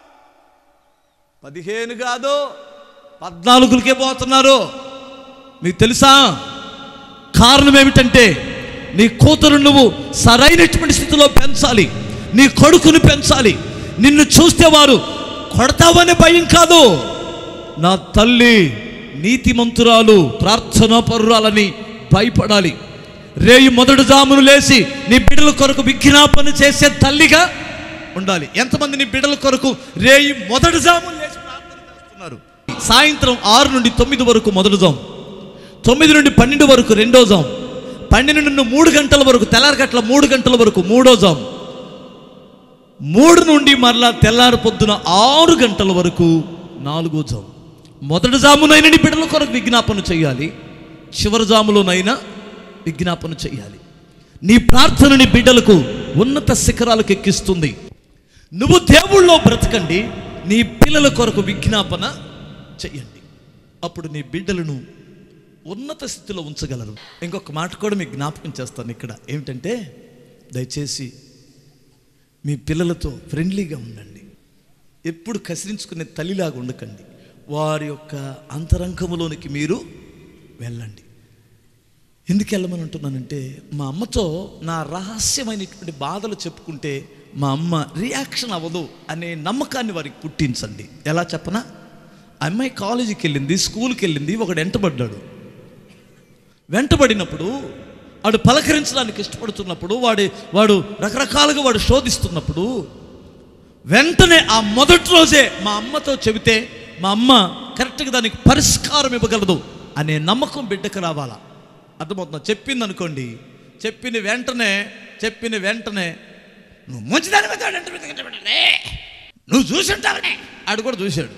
పదిహేను కాదు పద్నాలుగులకే పోతున్నారు మీకు తెలుసా కారణం ఏమిటంటే నీ కూతురు నువ్వు సరైనటువంటి స్థితిలో పెంచాలి నీ కొడుకుని పెంచాలి నిన్ను చూస్తే వారు కొడతావనే భయం కాదు నా తల్లి నీతిమంతురాలు ప్రార్థనా పరురాలని భయపడాలి రేయి మొదటి జామును లేచి నీ బిడ్డల కొరకు విజ్ఞాపన చేసే తల్లిగా ఉండాలి ఎంతమంది నీ బిడ్డల కొరకు రేయి మొదటి జామును లేచి ప్రార్థన చేస్తున్నారు సాయంత్రం ఆరు నుండి తొమ్మిది వరకు మొదటి జాము తొమ్మిది నుండి పన్నెండు వరకు రెండో జాము పన్నెండు నుండి మూడు గంటల వరకు తెల్లారి గంటల మూడు గంటల వరకు మూడో జాము మూడు నుండి మరలా తెల్లారి పొద్దున ఆరు గంటల వరకు నాలుగో జాము మొదటి జామునైనా నీ బిడ్డల కొరకు విజ్ఞాపన చేయాలి చివరి జాములోనైనా విజ్ఞాపన చేయాలి నీ ప్రార్థన నీ బిడ్డలకు ఉన్నత శిఖరాలకు ఎక్కిస్తుంది నువ్వు దేవుళ్ళో బ్రతకండి నీ పిల్లల కొరకు విజ్ఞాపన చెయ్యండి అప్పుడు నీ బిడ్డలను ఉన్నత స్థితిలో ఉంచగలరు ఇంకొక మాట కూడా మీకు జ్ఞాపకం చేస్తాను ఇక్కడ ఏమిటంటే దయచేసి మీ పిల్లలతో ఫ్రెండ్లీగా ఉండండి ఎప్పుడు కసిరించుకునే తల్లిలాగా ఉండకండి వారి యొక్క అంతరంగములోనికి మీరు వెళ్ళండి ఎందుకు వెళ్ళమని అంటున్నానంటే మా అమ్మతో నా రహస్యమైనటువంటి బాధలు చెప్పుకుంటే మా అమ్మ రియాక్షన్ అవ్వదు అనే నమ్మకాన్ని వారికి పుట్టించండి ఎలా చెప్పనా అమ్మాయి కాలేజీకి వెళ్ళింది స్కూల్కి వెళ్ళింది ఒకడు వెంటబడ్డాడు వెంటబడినప్పుడు వాడు పలకరించడానికి ఇష్టపడుతున్నప్పుడు వాడి వాడు రకరకాలుగా వాడు శోధిస్తున్నప్పుడు వెంటనే ఆ మొదటి రోజే మా అమ్మతో చెబితే మా అమ్మ కరెక్ట్గా దానికి పరిష్కారం ఇవ్వగలదు అనే నమ్మకం బిడ్డకు రావాలా అర్థమవుతుందా చెప్పింది అనుకోండి చెప్పిన వెంటనే చెప్పిన వెంటనే నువ్వు మంచిదాని మీద వాడు వెంట మీద పెట్టలే. నువ్వు చూసి ఉంటావనే ఆడు కూడా చూశాడు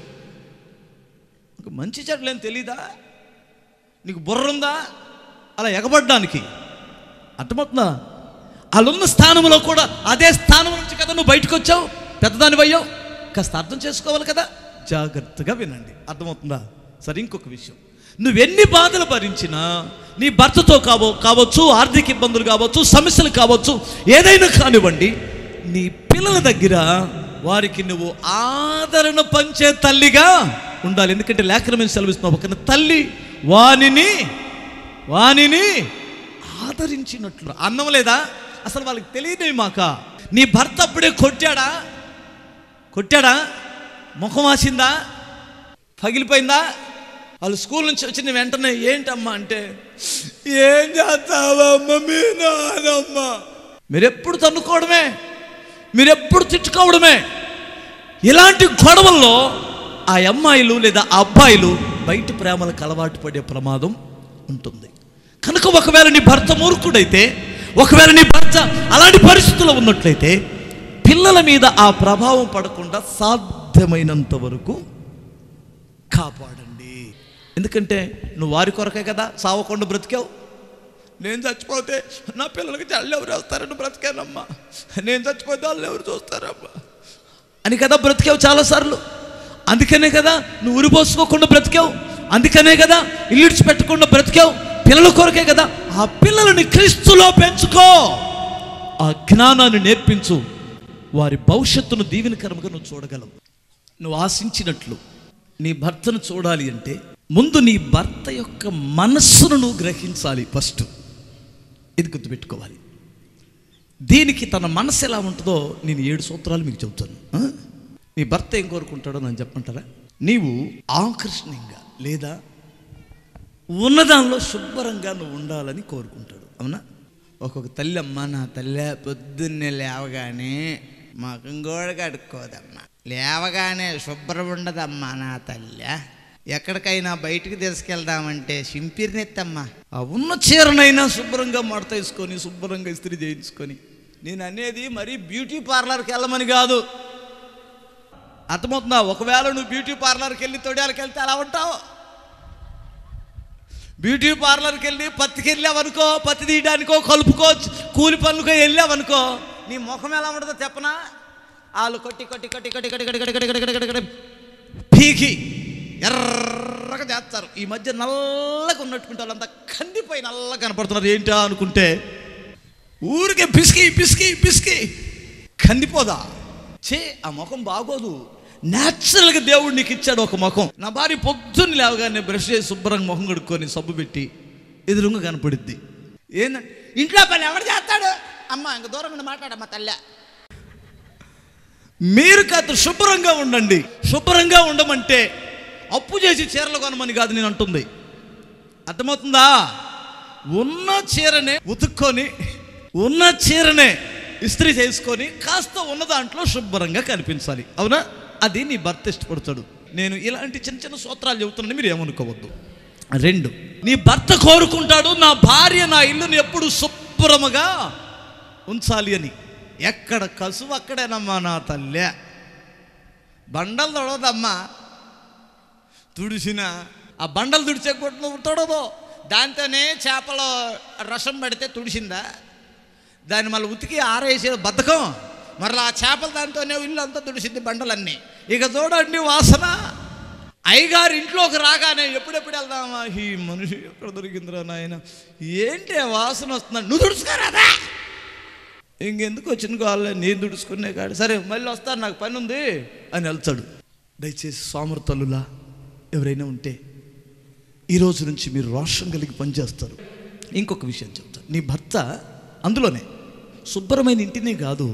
నీకు మంచి చెడ్డలేం తెలీదా నీకు బుర్ర ఉందా అలా ఎగబడ్డానికి అర్థమవుతుందా వాళ్ళున్న స్థానంలో కూడా అదే స్థానం నుంచి కదా నువ్వు బయటకు వచ్చావు పెద్దదాని అయ్యావు కాస్త అర్థం చేసుకోవాలి కదా జాగ్రత్తగా వినండి అర్థమవుతుందా సరే ఇంకొక విషయం నువ్వెన్ని బాధలు భరించినా నీ భర్తతో కావో కావచ్చు ఆర్థిక ఇబ్బందులు కావచ్చు సమస్యలు కావచ్చు ఏదైనా కానివ్వండి నీ పిల్లల దగ్గర వారికి నువ్వు ఆదరణ పంచే తల్లిగా ఉండాలి ఎందుకంటే లేఖనం మీద సెలవిస్తున్నాం ఒక తల్లి వానిని వానిని ఆదరించినట్లు అన్నం లేదా అసలు వాళ్ళకి తెలియదే మాక నీ భర్త అప్పుడే కొట్టాడా కొట్టాడా ముఖం వాసిందా పగిలిపోయిందా వాళ్ళు స్కూల్ నుంచి వచ్చిన వెంటనే ఏంటమ్మా అంటే ఏం చేస్తావమ్మ మీ నానమ్మ మీరెప్పుడు తన్నుకోవడమే మీరెప్పుడు తిట్టుకోవడమే ఇలాంటి గొడవల్లో ఆ అమ్మాయిలు లేదా ఆ అబ్బాయిలు బయట ప్రేమలకు అలవాటు పడే ప్రమాదం ఉంటుంది కనుక ఒకవేళ నీ భర్త మూర్ఖుడైతే ఒకవేళ నీ భర్త అలాంటి పరిస్థితుల్లో ఉన్నట్లయితే పిల్లల మీద ఆ ప్రభావం పడకుండా సాధ్యమైనంత వరకు కాపాడండి ఎందుకంటే నువ్వు వారి కొరకే కదా సావకుండా బ్రతికావు నేను చచ్చిపోతే నా పిల్లలకి చల్లు ఎవరు వస్తారని బ్రతికానమ్మా నేను చచ్చిపోతే వాళ్ళు ఎవరు చూస్తారమ్మా అని కదా బ్రతికావు చాలాసార్లు అందుకనే కదా నువ్వు ఉరి పోసుకోకుండా బ్రతికావు అందుకనే కదా ఇల్లు పెట్టకుండా బ్రతికావు పిల్లల కొరకే కదా ఆ పిల్లలని క్రీస్తులో పెంచుకో ఆ జ్ఞానాన్ని నేర్పించు వారి భవిష్యత్తును దీవెనకరంగా నువ్వు చూడగలవు నువ్వు ఆశించినట్లు నీ భర్తను చూడాలి అంటే ముందు నీ భర్త యొక్క మనస్సును నువ్వు గ్రహించాలి ఫస్ట్ ఇది గుర్తుపెట్టుకోవాలి దీనికి తన మనసు ఎలా ఉంటుందో నేను ఏడు సూత్రాలు మీకు చెబుతాను ఆ? నీ భర్త ఏం కోరుకుంటాడో నన్ను చెప్పంటారా నీవు ఆకర్షణీయంగా లేదా ఉన్నదానిలో శుభ్రంగా నువ్వు ఉండాలని కోరుకుంటాడు అవునా ఒక్కొక్క తల్లి అమ్మ నా తల్లి పొద్దున్నే లేవగానే మగం కూడా కడుక్కోదమ్మా లేవగానే శుభ్రం ఉండదమ్మా నా తల్లి ఎక్కడికైనా బయటికి తీసుకెళ్దామంటే సింపిరినెత్తమ్మా ఆ ఉన్న చీరనైనా శుభ్రంగా మడత వేసుకొని శుభ్రంగా ఇస్త్రీ చేయించుకొని నేను అనేది మరీ బ్యూటీ పార్లర్కి వెళ్ళమని కాదు అర్థమవుతుందా ఒకవేళ నువ్వు బ్యూటీ పార్లర్కి వెళ్ళి తొడియాలకి వెళ్తే అలా ఉంటావు బ్యూటీ పార్లర్కి వెళ్ళి పత్తికి వెళ్ళావనుకో పత్తి తీయడానికో కలుపుకో కూలి పనులకో వెళ్ళావనుకో నీ ముఖం ఎలా ఉంటుందో చెప్పనా వాళ్ళు కొట్టి కొట్టి కొట్టి కొట్టి కొట్టి కొట్టి కొట్టి కొట్టి కొట్టి కొట్టి కొట్టి పీకి ఎర్రగా చేస్తారు ఈ మధ్య నల్లగా ఉన్నట్టుకుంటే వాళ్ళంతా కందిపోయి నల్లగా కనపడుతున్నారు ఏంటా అనుకుంటే ఊరికే పిసికి పిసికి పిసికి కందిపోదా చే ఆ ముఖం బాగోదు న్యాచురల్గా దేవుడు నీకు ఇచ్చాడు ఒక ముఖం నా భార్య పొద్దున్న లేవగానే బ్రష్ చేసి శుభ్రంగా ముఖం కడుక్కొని సబ్బు పెట్టి ఎదురుగా కనపడుద్ది ఏందంటే ఇంట్లో పని ఎవడు చేస్తాడు అమ్మ ఇంక దూరం నుండి మాట్లాడమ్మా తల్లె మీరు కాదు శుభ్రంగా ఉండండి శుభ్రంగా ఉండమంటే అప్పు చేసి చీరలు కొనమని కాదు నేను అంటుంది అర్థమవుతుందా ఉన్న చీరనే ఉతుక్కొని ఉన్న చీరనే ఇస్త్రీ చేసుకొని కాస్త ఉన్న దాంట్లో శుభ్రంగా కనిపించాలి అవునా అది నీ భర్త ఇష్టపడతాడు నేను ఇలాంటి చిన్న చిన్న సూత్రాలు చెబుతున్నాను మీరు ఏమనుకోవద్దు రెండు నీ భర్త కోరుకుంటాడు నా భార్య నా ఇల్లుని ఎప్పుడు శుభ్రముగా ఉంచాలి అని ఎక్కడ కసువు అక్కడేనమ్మా నా తల్లే బండలు తొడవదమ్మా తుడిసిన ఆ బండలు తుడిచే కొట్టు తొడదో దాంతోనే చేపల రసం పడితే తుడిసిందా దాన్ని మళ్ళీ ఉతికి ఆరేసే బద్ధకం మరలా ఆ చేపల దాంతోనే ఇల్లు అంతా తుడిసింది బండలన్నీ ఇక చూడండి వాసన అయ్యగారు ఇంట్లోకి రాగానే ఎప్పుడెప్పుడు వెళ్దామా ఈ మనిషి ఎక్కడ దొరికిందిరా నాయన ఏంటి ఆ వాసన వస్తుందా నువ్వు తుడుచుకోరాదా ఇంకెందుకు వచ్చిన కావాలి నేను తుడుచుకునే కాడు సరే మళ్ళీ వస్తాను నాకు పని ఉంది అని వెళ్తాడు దయచేసి సోమర్తలులా ఎవరైనా ఉంటే ఈ రోజు నుంచి మీరు రోషం కలిగి పనిచేస్తారు ఇంకొక విషయం చెప్తాను నీ భర్త అందులోనే శుభ్రమైన ఇంటినే కాదు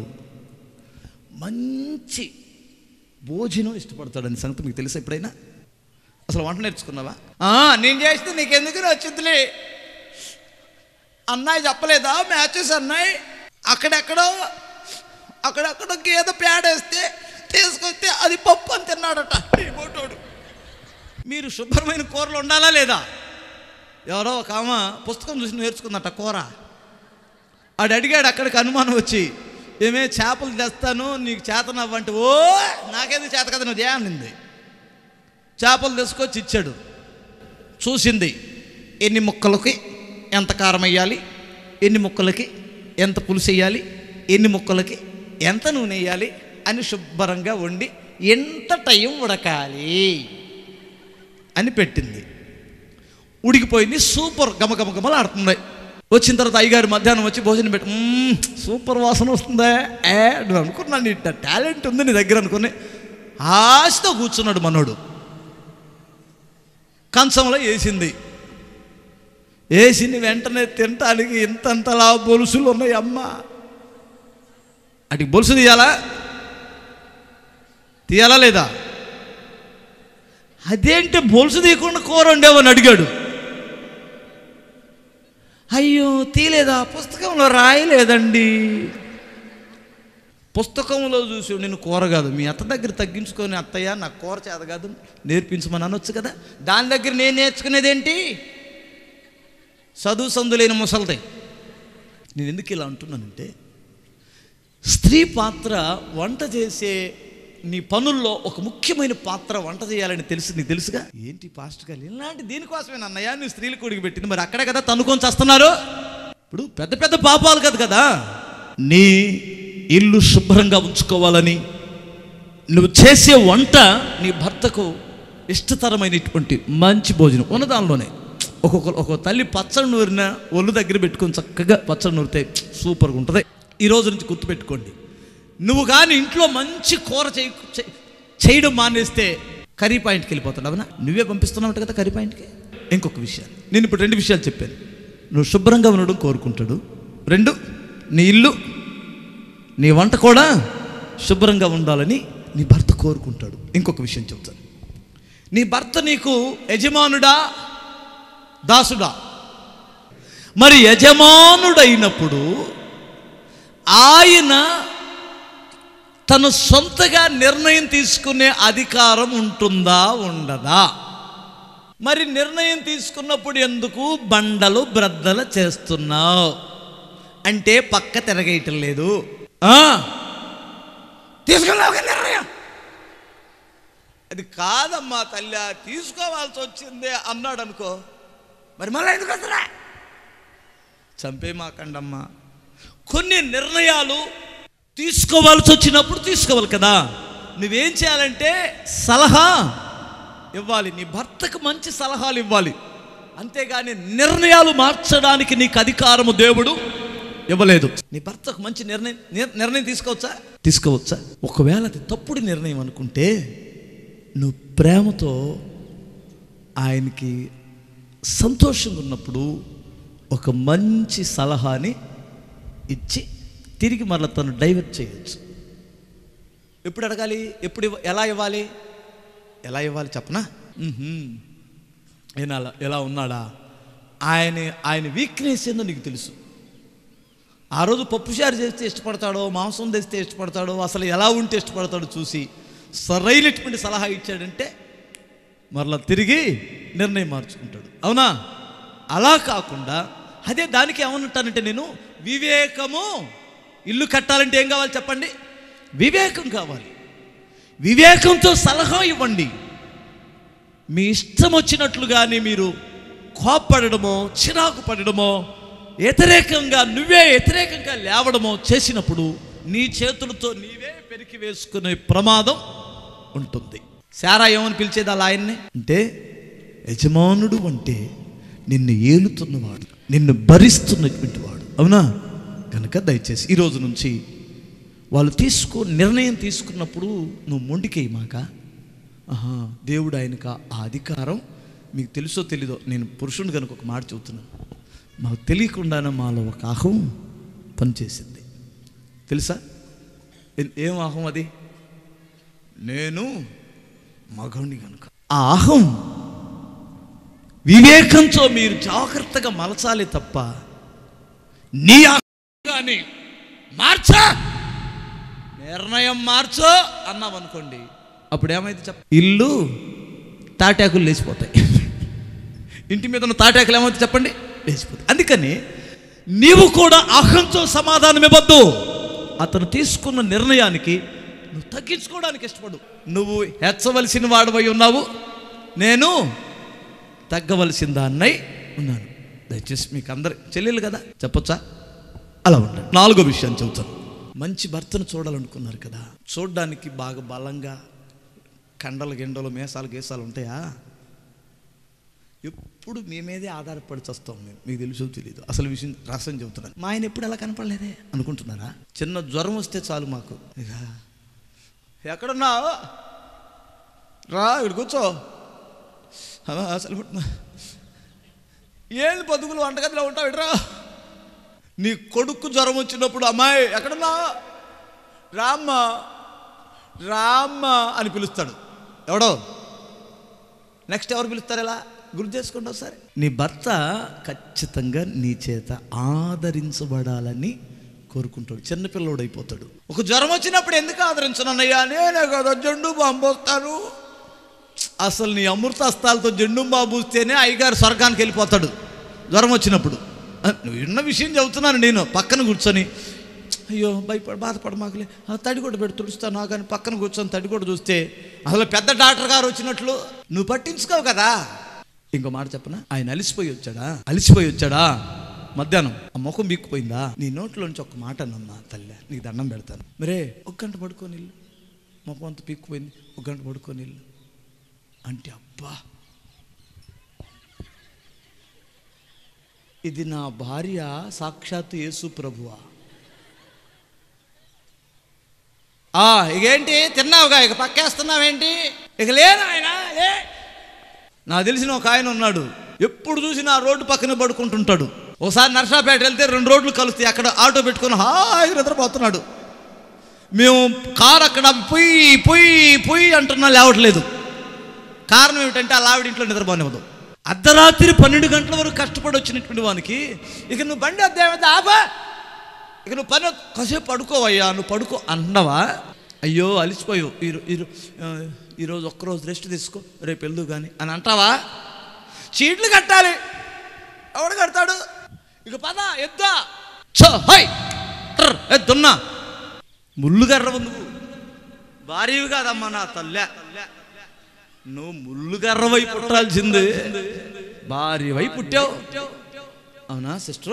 మంచి భోజనం ఇష్టపడతాడని సంగతి మీకు తెలుసా ఎప్పుడైనా అసలు వంట నేర్చుకున్నావా "ఆ, నేను చేస్తే నీకెందుకు వచ్చిందిలే అన్నయ్య చెప్పలేదా మ్యాచెస్ అన్నయ్య అక్కడెక్కడో అక్కడెక్కడో గేదె పేడేస్తే తీసుకొస్తే అది పప్పు అని తిన్నాడట ఈ బోటోడు మీరు శుభ్రమైన కూరలు ఉండాలా లేదా ఎవరో ఒక ఆమె పుస్తకం చూసి నేర్చుకుందట కూర ఆడు అడిగాడు అక్కడికి అనుమానం వచ్చి ఏమే చేపలు తెస్తాను నీకు చేతనవ్వంటే ఓ నాకేది చేత కదా నువ్వు అనింది చేపలు తీసుకొచ్చి ఇచ్చాడు చూసింది ఎన్ని ముక్కలకి ఎంత కారం వేయాలి ఎన్ని ముక్కలకి ఎంత పులుసు వేయాలి ఎన్ని ముక్కలకి ఎంత నూనె వేయాలి అని శుభ్రంగా వండి ఎంత టైం ఉడకాలి అని పెట్టింది ఉడికిపోయింది సూపర్ గమగమగమలు ఆడుతుంది వచ్చిన తర్వాత అయ్యగారు మధ్యాహ్నం వచ్చి భోజనం పెట్టి "మ్మ్, సూపర్ వాసన వస్తుందా ఏ నువ్వు అనుకున్నాను నీ టాలెంట్ ఉంది నీ దగ్గర అనుకుని ఆశతో కూర్చున్నాడు మనోడు కంచంలో వేసింది వేసింది వెంటనే తినటానికి ఇంతంతలా బొలుసులు ఉన్నాయి అమ్మ అటు బొలుసు తీయాలా తీయాలా లేదా అదేంటి బొలుసు తీయకుండా కూర వండేవని అడిగాడు అయ్యో తీలేదా పుస్తకంలో రాయలేదండి పుస్తకంలో చూసి నేను కూర కాదు మీ అత్త దగ్గర తగ్గించుకొని అత్తయ్య నాకు కూర చేత కాదు నేర్పించమని అనొచ్చు కదా దాని దగ్గర నేను నేర్చుకునేది ఏంటి చదువు సందులేని ముసలిదే నేను ఎందుకు ఇలా అంటున్నానంటే స్త్రీ పాత్ర వంట చేసే నీ పనుల్లో ఒక ముఖ్యమైన పాత్ర వంట చేయాలని తెలుసు నీకు తెలుసుగా ఏంటి పాస్ట్ గారు ఇలాంటి దీనికోసమే అన్నయ్య నువ్వు స్త్రీలు కొడికి పెట్టింది మరి అక్కడే కదా తనుకొని చేస్తున్నారు ఇప్పుడు పెద్ద పెద్ద పాపాలు కదా కదా నీ ఇల్లు శుభ్రంగా ఉంచుకోవాలని నువ్వు చేసే వంట నీ భర్తకు ఇష్టతరమైనటువంటి మంచి భోజనం ఉన్న దానిలోనే ఒక్కొక్క ఒక్కొక్క తల్లి పచ్చడి నూరిన ఒళ్ళు దగ్గర పెట్టుకొని చక్కగా పచ్చడి నూరితే సూపర్గా ఉంటుంది ఈ రోజు నుంచి గుర్తుపెట్టుకోండి నువ్వు కానీ ఇంట్లో మంచి కూర చేయ చే- చేయడం మానేస్తే కర్రీ పాయింట్కి వెళ్ళిపోతాడు అవునా నువ్వే పంపిస్తున్నావు కదా కర్రీ పాయింట్కి ఇంకొక విషయం నేను ఇప్పుడు రెండు విషయాలు చెప్పాను నువ్వు శుభ్రంగా ఉండడం కోరుకుంటాడు రెండు నీ ఇల్లు నీ వంట కూడా శుభ్రంగా ఉండాలని నీ భర్త కోరుకుంటాడు ఇంకొక విషయం చెప్తాను నీ భర్త నీకు యజమానుడా దాసుడా మరి యజమానుడైనప్పుడు ఆయన తను సొంతగా నిర్ణయం తీసుకునే అధికారం ఉంటుందా ఉండదా మరి నిర్ణయం తీసుకున్నప్పుడు ఎందుకు బండలు బ్రద్దలు చేస్తున్నావు అంటే పక్క తిరగేయటం లేదు ఆ? తీసుకున్నావు కదా నిర్ణయం అది కాదమ్మా తల్లి తీసుకోవాల్సి వచ్చిందే అన్నాడు అనుకో మరి మళ్ళీ ఎందుకు వస్తున్నా చంపే మాకండమ్మా కొన్ని నిర్ణయాలు తీసుకోవాల్సి వచ్చినప్పుడు తీసుకోవాలి కదా నువ్వేం చేయాలంటే సలహా ఇవ్వాలి నీ భర్తకు మంచి సలహాలు ఇవ్వాలి అంతేగాని నిర్ణయాలు మార్చడానికి నీకు అధికారము దేవుడు ఇవ్వలేదు నీ భర్తకు మంచి నిర్ణయం నిర్- నిర్ణయం తీసుకోవచ్చా తీసుకోవచ్చా ఒకవేళ అది తప్పుడు నిర్ణయం అనుకుంటే నువ్వు ప్రేమతో ఆయనకి సంతోషంగా ఉన్నప్పుడు ఒక మంచి సలహాని ఇచ్చి తిరిగి మరలా తను డైవర్ట్ చేయొచ్చు ఎప్పుడు అడగాలి ఎప్పుడు ఇవ్వ- ఎలా ఇవ్వాలి ఎలా ఇవ్వాలి చెప్పనా మ్మ్హ్మ్. ఈయన అలా ఎలా ఉన్నాడా ఆయన ఆయన వీక్నెస్ ఏందో నీకు తెలుసు ఆ రోజు పప్పుచారు చేస్తే ఇష్టపడతాడో మాంసం తెస్తే ఇష్టపడతాడో అసలు ఎలా ఉంటే ఇష్టపడతాడో చూసి సరైనటువంటి సలహా ఇచ్చాడంటే మరలా తిరిగి నిర్ణయం మార్చుకుంటాడు అవునా అలా కాకుండా అదే దానికి ఏమనుంటానంటే నేను వివేకము ఇల్లు కట్టాలంటే ఏం కావాలి చెప్పండి వివేకం కావాలి వివేకంతో సలహా ఇవ్వండి మీ ఇష్టం వచ్చినట్లుగానే మీరు కోప్పడడమో చిరాకు పడడమో వ్యతిరేకంగా నువ్వే వ్యతిరేకంగా లేవడమో చేసినప్పుడు నీ చేతులతో నీవే పెరికి వేసుకునే ప్రమాదం ఉంటుంది శారా ఏమని పిలిచేది అలా ఆయన్ని అంటే యజమానుడు అంటే నిన్ను ఏలుతున్నవాడు నిన్ను భరిస్తున్నటువంటి వాడు అవునా కనుక దయచేసి ఈ రోజు నుంచి వాళ్ళు తీసుకో నిర్ణయం తీసుకున్నప్పుడు నువ్వు మొండికేయి మాక ఆహా దేవుడు ఆయనకు ఆ అధికారం మీకు తెలుసో తెలీదో నేను పురుషుని కనుక ఒక మాట చెబుతున్నాను మాకు తెలియకుండానే మాలో ఒక అహం పనిచేసింది తెలుసా ఏ- ఏం అహం అది నేను మగవుని కనుక ఆ అహం వివేకంతో మీరు జాగ్రత్తగా మలచాలి తప్ప నీ కానీ మార్చా నిర్ణయం మార్చు అన్నాం అనుకోండి అప్పుడు ఏమైంది చెప్ప ఇల్లు తాటాకులు లేచిపోతాయి ఇంటి మీద ఉన్న తాటాకులు ఏమవుతుంది చెప్పండి లేచిపోతాయి అందుకని నీవు కూడా అహంతో సమాధానం ఇవ్వద్దు అతను తీసుకున్న నిర్ణయానికి నువ్వు తగ్గించుకోవడానికి ఇష్టపడు నువ్వు హెచ్చవలసిన వాడవై ఉన్నావు నేను తగ్గవలసిన దాన్నై ఉన్నాను దయచేసి మీకు అందరి చెల్లెలు కదా చెప్పొచ్చా అలా ఉండండి నాలుగో విషయం చెబుతాను మంచి భర్తను చూడాలనుకున్నారు కదా చూడడానికి బాగా బలంగా కండలు గిండలు మేసాలు గీసాలు ఉంటాయా ఎప్పుడు మీ మీదే ఆధారపడి చస్తాం మేము మీకు తెలుసో తెలియదు అసలు విషయం రహస్యం చెబుతున్నాను మా ఆయన ఎప్పుడు అలా కనపడలేదే అనుకుంటున్నారా చిన్న జ్వరం వస్తే చాలు మాకు ఇక ఎక్కడున్నావు రా ఇక్కడ కూర్చో అమ్మా, అసలు పుట్టిన ఏంది బతుకులు వంటగదిలో ఉంటావు ఇట్రా నీ కొడుకు జ్వరం వచ్చినప్పుడు అమ్మాయి ఎక్కడున్నా రామ్మ రామ్మ అని పిలుస్తాడు ఎవడో నెక్స్ట్ ఎవరు పిలుస్తారు ఎలా గుర్తు చేసుకోండి ఒకసారి నీ భర్త ఖచ్చితంగా నీ చేత ఆదరించబడాలని కోరుకుంటాడు చిన్నపిల్లడు అయిపోతాడు ఒక జ్వరం వచ్చినప్పుడు ఎందుకు ఆదరించనన్నయ్యా నేనే కదా జెండు బాంబు వస్తాను అసలు నీ అమృత హస్తాలతో జెండు బాంబు వస్తేనే అయ్యగారు స్వర్గానికి వెళ్ళిపోతాడు జ్వరం వచ్చినప్పుడు ఆ, నువ్వు విన్న విషయం చెబుతున్నాను నేను పక్కన కూర్చొని అయ్యో భయపడ బాధపడ మాకులే ఆ తడిగొడ్డ పెట్టి తుడుస్తాను నా కానీ పక్కన కూర్చొని తడిగొడ్డ చూస్తే అసలు పెద్ద డాక్టర్ గారు వచ్చినట్లు నువ్వు పట్టించుకోవు కదా ఇంకో మాట చెప్పనా ఆయన అలిసిపోయి వచ్చాడా అలిసిపోయి వచ్చాడా మధ్యాహ్నం ఆ ముఖం బీక్కుపోయిందా నీ నోట్లోంచి ఒక మాట అన్నమ్మా తల్లి నీకు దండం పెడతాను మరే ఒక గంట పడుకోని ఇల్లు ముఖం అంత పీక్కుపోయింది ఒక గంట పడుకోని ఇల్లు అంటే అబ్బా ఇది నా భార్య సాక్షాత్తు యేసు ప్రభువా ఆ ఇకేంటి తిన్నావుగా ఇక పక్కేస్తున్నావేంటి ఇక లేనా ఆయన లే నాకు తెలిసిన ఒక ఆయన ఉన్నాడు ఎప్పుడు చూసినా ఆ రోడ్డు పక్కన పడుకుంటుంటాడు ఒకసారి నర్సాపేట వెళ్తే రెండు రోడ్లు కలుస్తాయి అక్కడ ఆటో పెట్టుకొని హాయిగా నిద్రపోతున్నాడు మేము కారు అక్కడ పొయ్యి పొయ్యి పొయ్యి అంటున్నా లేవట్లేదు కారణం ఏమిటంటే ఆ లావిడ ఇంట్లో నిద్రపోనివ్వదు అర్ధరాత్రి పన్నెండు గంటల వరకు కష్టపడి వచ్చినటువంటి వానికి ఇక నువ్వు బండి వద్దేమైతే ఆపా ఇక నువ్వు పని వద్దు. కాసేపు పడుకోవయ్యా నువ్వు పడుకో అన్నవా అయ్యో అలిసిపోయావు ఈరో ఈరో ఆ, ఈరోజు ఒక్కరోజు రెస్ట్ తీసుకో రేపు వెళ్దు కానీ అని అంటావా చీట్లు కట్టాలి ఎవడు కడతాడు ఇక పద ఎద్దా చో హై ట్ర్, ఎద్దున్నా ముళ్ళుగర్ర నువ్వు భారీవి కాదమ్మా నా తల్లె నువ్వు ముళ్ళుగర్రవై పుట్టాల్సింది భార్యవై పుట్టావు అవునా సిస్టర్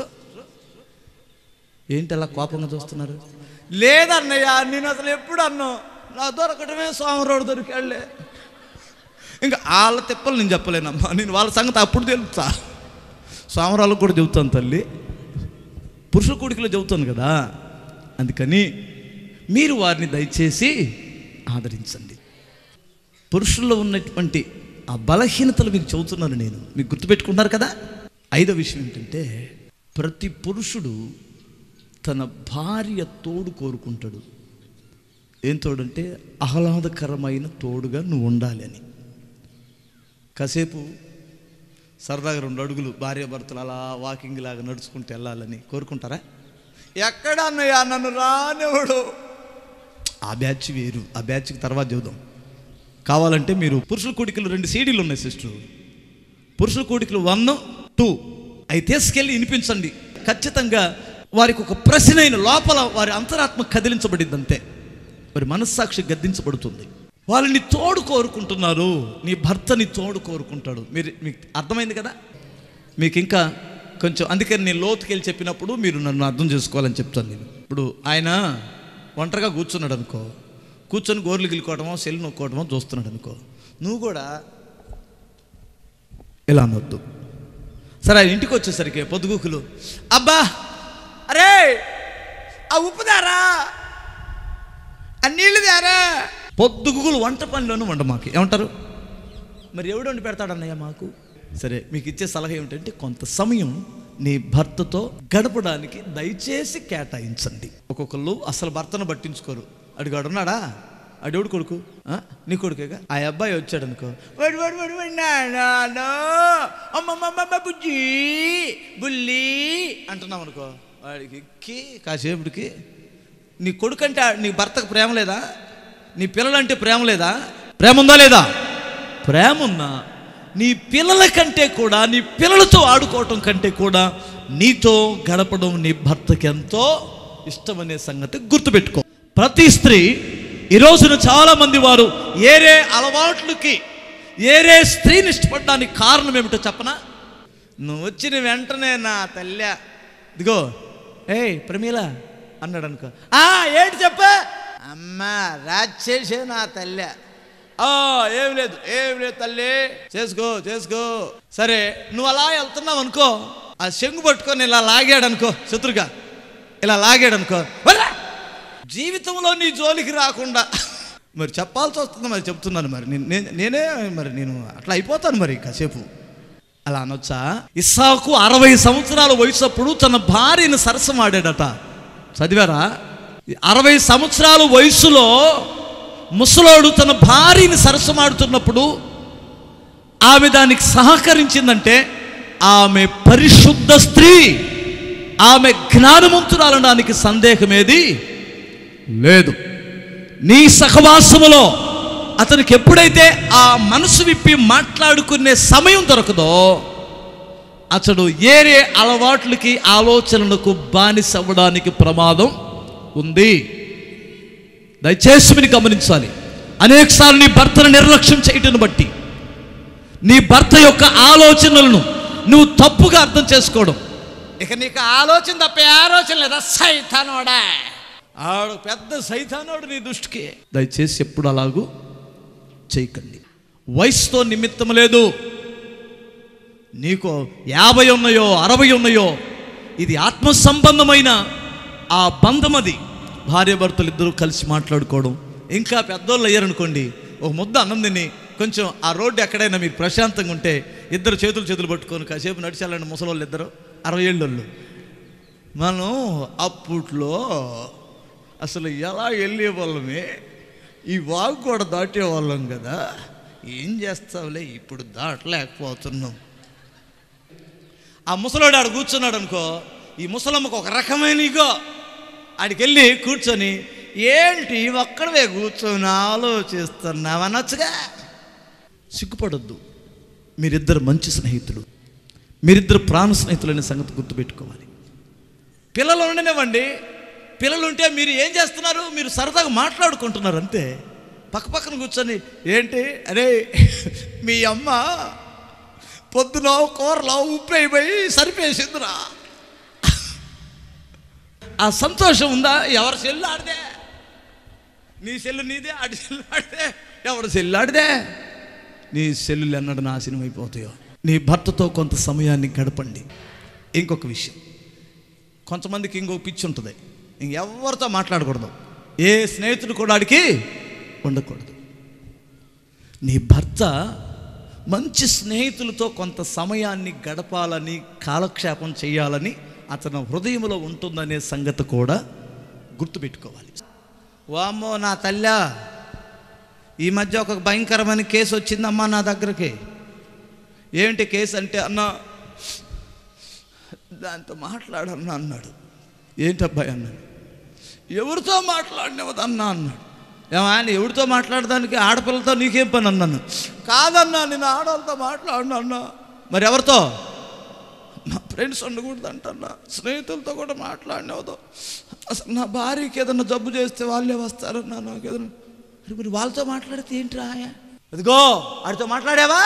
ఏంటి అలా కోపంగా చూస్తున్నారు లేదన్నయ్య నేను అసలు ఎప్పుడు అన్నా నా దొరకటమే సోమరాడు దొరికాళ్ళే ఇంకా వాళ్ళ తిప్పలు నేను చెప్పలేనమ్మా నేను వాళ్ళ సంగతి అప్పుడు తెలుస్తా సోమరాలకు కూడా చెబుతాను తల్లి పురుషుల కొడుకులో చెబుతాను కదా అందుకని మీరు వారిని దయచేసి ఆదరించండి పురుషుల్లో ఉన్నటువంటి ఆ బలహీనతలు మీకు చెబుతున్నాను నేను మీకు గుర్తుపెట్టుకుంటున్నారు కదా ఐదో విషయం ఏంటంటే ప్రతి పురుషుడు తన భార్య తోడు కోరుకుంటాడు ఏం తోడంటే ఆహ్లాదకరమైన తోడుగా నువ్వు ఉండాలి అని కాసేపు సరదాగా రెండు అడుగులు భార్య భర్తలు అలా వాకింగ్ లాగా నడుచుకుంటూ వెళ్ళాలని కోరుకుంటారా ఎక్కడ అన్నయ్య నన్ను రానివ్వడు ఆ బ్యాచ్ వేరు ఆ బ్యాచ్కి తర్వాత చూద్దాం కావాలంటే మీరు పురుషుల కోడికలు రెండు సీడీలు ఉన్నాయి సిస్టర్ పురుషుల కోడికలు వన్ టూ అవి తీసుకెళ్ళి వినిపించండి ఖచ్చితంగా వారికి ఒక ప్రశ్న లోపల వారి అంతరాత్మ కదిలించబడింది అంతే వారి మనస్సాక్షి గద్దించబడుతుంది వాళ్ళని తోడు కోరుకుంటున్నారు నీ భర్తని తోడు కోరుకుంటాడు మీరు మీకు అర్థమైంది కదా మీకు ఇంకా కొంచెం అందుకని నేను లోతుకెళ్ళి చెప్పినప్పుడు మీరు నన్ను అర్థం చేసుకోవాలని చెప్తాను నేను ఇప్పుడు ఆయన ఒంటరిగా కూర్చున్నాడు అనుకో కూర్చొని గోర్లు గిలుకోవడమో సెల్ నొక్కోవడమో చూస్తున్నాడు అనుకో నువ్వు కూడా ఇలా అనొద్దు సరే ఆయన ఇంటికి వచ్చేసరికి పొద్దుగుకులు అబ్బా అరే ఆ ఉప్పు దారా ఆ నీళ్ళు దారా పొద్దుగుకులు వంట పనిలోనూ వంట మాకు ఏమంటారు మరి ఎవడు వండి పెడతాడన్నయ్య మాకు సరే మీకు ఇచ్చే సలహా ఏమిటంటే కొంత సమయం నీ భర్తతో గడపడానికి దయచేసి కేటాయించండి ఒక్కొక్కళ్ళు అసలు భర్తను పట్టించుకోరు అడిగాడు ఉన్నాడా అడేవుడు కొడుకు ఆ? నీ కొడుకేగా ఆ అబ్బాయి వచ్చాడు అనుకో వాడు వాడు వాడు వాడు నాన్న అమ్మమ్మమ్మ బుజ్జి బుల్లి అంటున్నాం అనుకో వాడికి ఎక్కి కాసేపుడికి నీ కొడుకు అంటే నీ భర్తకు ప్రేమ లేదా నీ పిల్లలంటే ప్రేమ లేదా ప్రేమ ఉందా లేదా ప్రేమ ఉన్నా నీ పిల్లల కంటే కూడా నీ పిల్లలతో ఆడుకోవటం కంటే కూడా నీతో గడపడం నీ భర్తకి ఎంతో ఇష్టమనే సంగతి గుర్తుపెట్టుకో ప్రతి స్త్రీ ఈ రోజున చాలా మంది వారు ఏరే అలవాట్లకి ఏరే స్త్రీని ఇష్టపడడానికి కారణం ఏమిటో చెప్పనా నువ్వు వచ్చిన వెంటనే నా తల్లి ఇదిగో ఏయ్ ప్రమీల అన్నాడు అనుకో ఆ ఏంటి చెప్ప అమ్మా రాచేసే నా తల్లి ఆ ఏం లేదు ఏం లేదు తల్లి చేసుకో చేసుకో సరే నువ్వు అలా వెళ్తున్నావు అనుకో ఆ శంగు పట్టుకొని ఇలా లాగాడు అనుకో శత్రుగా ఇలా లాగాడు అనుకో వదరా! జీవితంలో నీ జోలికి రాకుండా మరి చెప్పాల్సి వస్తుంది మరి చెప్తున్నాను మరి నేను- నేను- నేనే మరి నేను అట్లా అయిపోతాను మరి కాసేపు అలా అనొచ్చా ఇస్సాకు అరవై సంవత్సరాల వయసు అప్పుడు తన భార్యను సరసమాడాడట చదివారా అరవై సంవత్సరాల వయసులో ముసలోడు తన భార్యని సరసమాడుతున్నప్పుడు ఆమె దానికి సహకరించిందంటే ఆమె పరిశుద్ధ స్త్రీ ఆమె జ్ఞానవంతురాలనడానికి సందేహమేది లేదు నీ సహవాసములో అతనికి ఎప్పుడైతే ఆ మనసు విప్పి మాట్లాడుకునే సమయం దొరకదో అతడు ఏరే అలవాట్లకి ఆలోచనలకు బానిస అవ్వడానికి ప్రమాదం ఉంది దయచేసి మీరు గమనించాలి అనేకసార్లు నీ భర్తను నిర్లక్ష్యం చేయటం బట్టి నీ భర్త యొక్క ఆలోచనలను నువ్వు తప్పుగా అర్థం చేసుకోవడం ఇక నీకు ఆలోచన తప్ప ఏ ఆలోచన లేదా సైతానోడా ఆడు పెద్ద సైతానోడు నీ దృష్టికి దయచేసి ఎప్పుడు అలాగూ చేయకండి వయసుతో నిమిత్తం లేదు నీకు యాభై ఉన్నాయో అరవై ఉన్నాయో ఇది ఆత్మ సంబంధమైన ఆ బంధం అది భార్య భర్తలు ఇద్దరు కలిసి మాట్లాడుకోవడం ఇంకా పెద్దోళ్ళు అయ్యారనుకోండి ఒక ముద్ద అన్నం తిని కొంచెం ఆ రోడ్డు ఎక్కడైనా మీకు ప్రశాంతంగా ఉంటే ఇద్దరు చేతులు చేతులు పట్టుకొని కాసేపు నడిచాలండి ముసలోళ్ళు ఇద్దరు అరవై ఏళ్ళోళ్ళు మనం అప్పట్లో అసలు ఎలా వెళ్ళే వాళ్ళమే ఈ వాగు కూడా దాటే వాళ్ళం కదా ఏం చేస్తావులే ఇప్పుడు దాటలేకపోతున్నాం ఆ ముసలోడు ఆడు కూర్చున్నాడు అనుకో ఈ ముసలమ్మకు ఒక రకమైన ఇగో ఆడికి వెళ్ళి కూర్చొని ఏంటి ఒక్కడవే కూర్చొని ఆలోచిస్తున్నావు అనొచ్చుగా సిగ్గుపడొద్దు మీరిద్దరు మంచి స్నేహితులు మీరిద్దరు ప్రాణ స్నేహితులనే సంగతి గుర్తుపెట్టుకోవాలి పిల్లలు ఉండనివ్వండి పిల్లలు ఉంటే మీరు ఏం చేస్తున్నారు మీరు సరదాగా మాట్లాడుకుంటున్నారు అంతే పక్క పక్కన కూర్చొని ఏంటి అరే మీ అమ్మ పొద్దున కూరలో ఉప్పు అయిపోయి సరిపేసిందిరా ఆ సంతోషం ఉందా ఎవరి సెల్లు ఆడితే నీ సెల్లు నీదే ఆడి సెల్లు ఆడితే ఎవరి సెల్లు ఆడితే నీ సెల్లులు ఎన్నడు నాశనం అయిపోతాయో నీ భర్తతో కొంత సమయాన్ని గడపండి ఇంకొక విషయం కొంతమందికి ఇంకొక పిచ్చి ఉంటుంది ఇంకెవరితో మాట్లాడకూడదు ఏ స్నేహితుడు కూడా ఆడికి ఉండకూడదు నీ భర్త మంచి స్నేహితులతో కొంత సమయాన్ని గడపాలని కాలక్షేపం చేయాలని అతని హృదయంలో ఉంటుందనే సంగతి కూడా గుర్తుపెట్టుకోవాలి వామ్మో నా తల్లా ఈ మధ్య ఒక భయంకరమైన కేసు వచ్చిందమ్మా నా దగ్గరికి ఏంటి కేసు అంటే అన్న దాంతో మాట్లాడన్నా అన్నాడు ఏంటబ్బాయి అన్నాడు ఎవరితో మాట్లాడినవదన్నా అన్నాడు ఏమన్నా ఎవరితో మాట్లాడడానికి ఆడపిల్లతో నీకేం పని అన్నాను కాదన్నా నేను ఆడవాళ్ళతో మాట్లాడినా అన్నా మరి ఎవరితో నా ఫ్రెండ్స్ ఉండకూడదు అంటన్నా స్నేహితులతో కూడా మాట్లాడినవదో అసలు నా భార్యకి ఏదన్నా జబ్బు చేస్తే వాళ్ళే వస్తారన్నా నాకు ఏదన్నా మరి మరి వాళ్ళతో మాట్లాడితే ఏంటి రాయా అదిగో ఆడితో మాట్లాడావా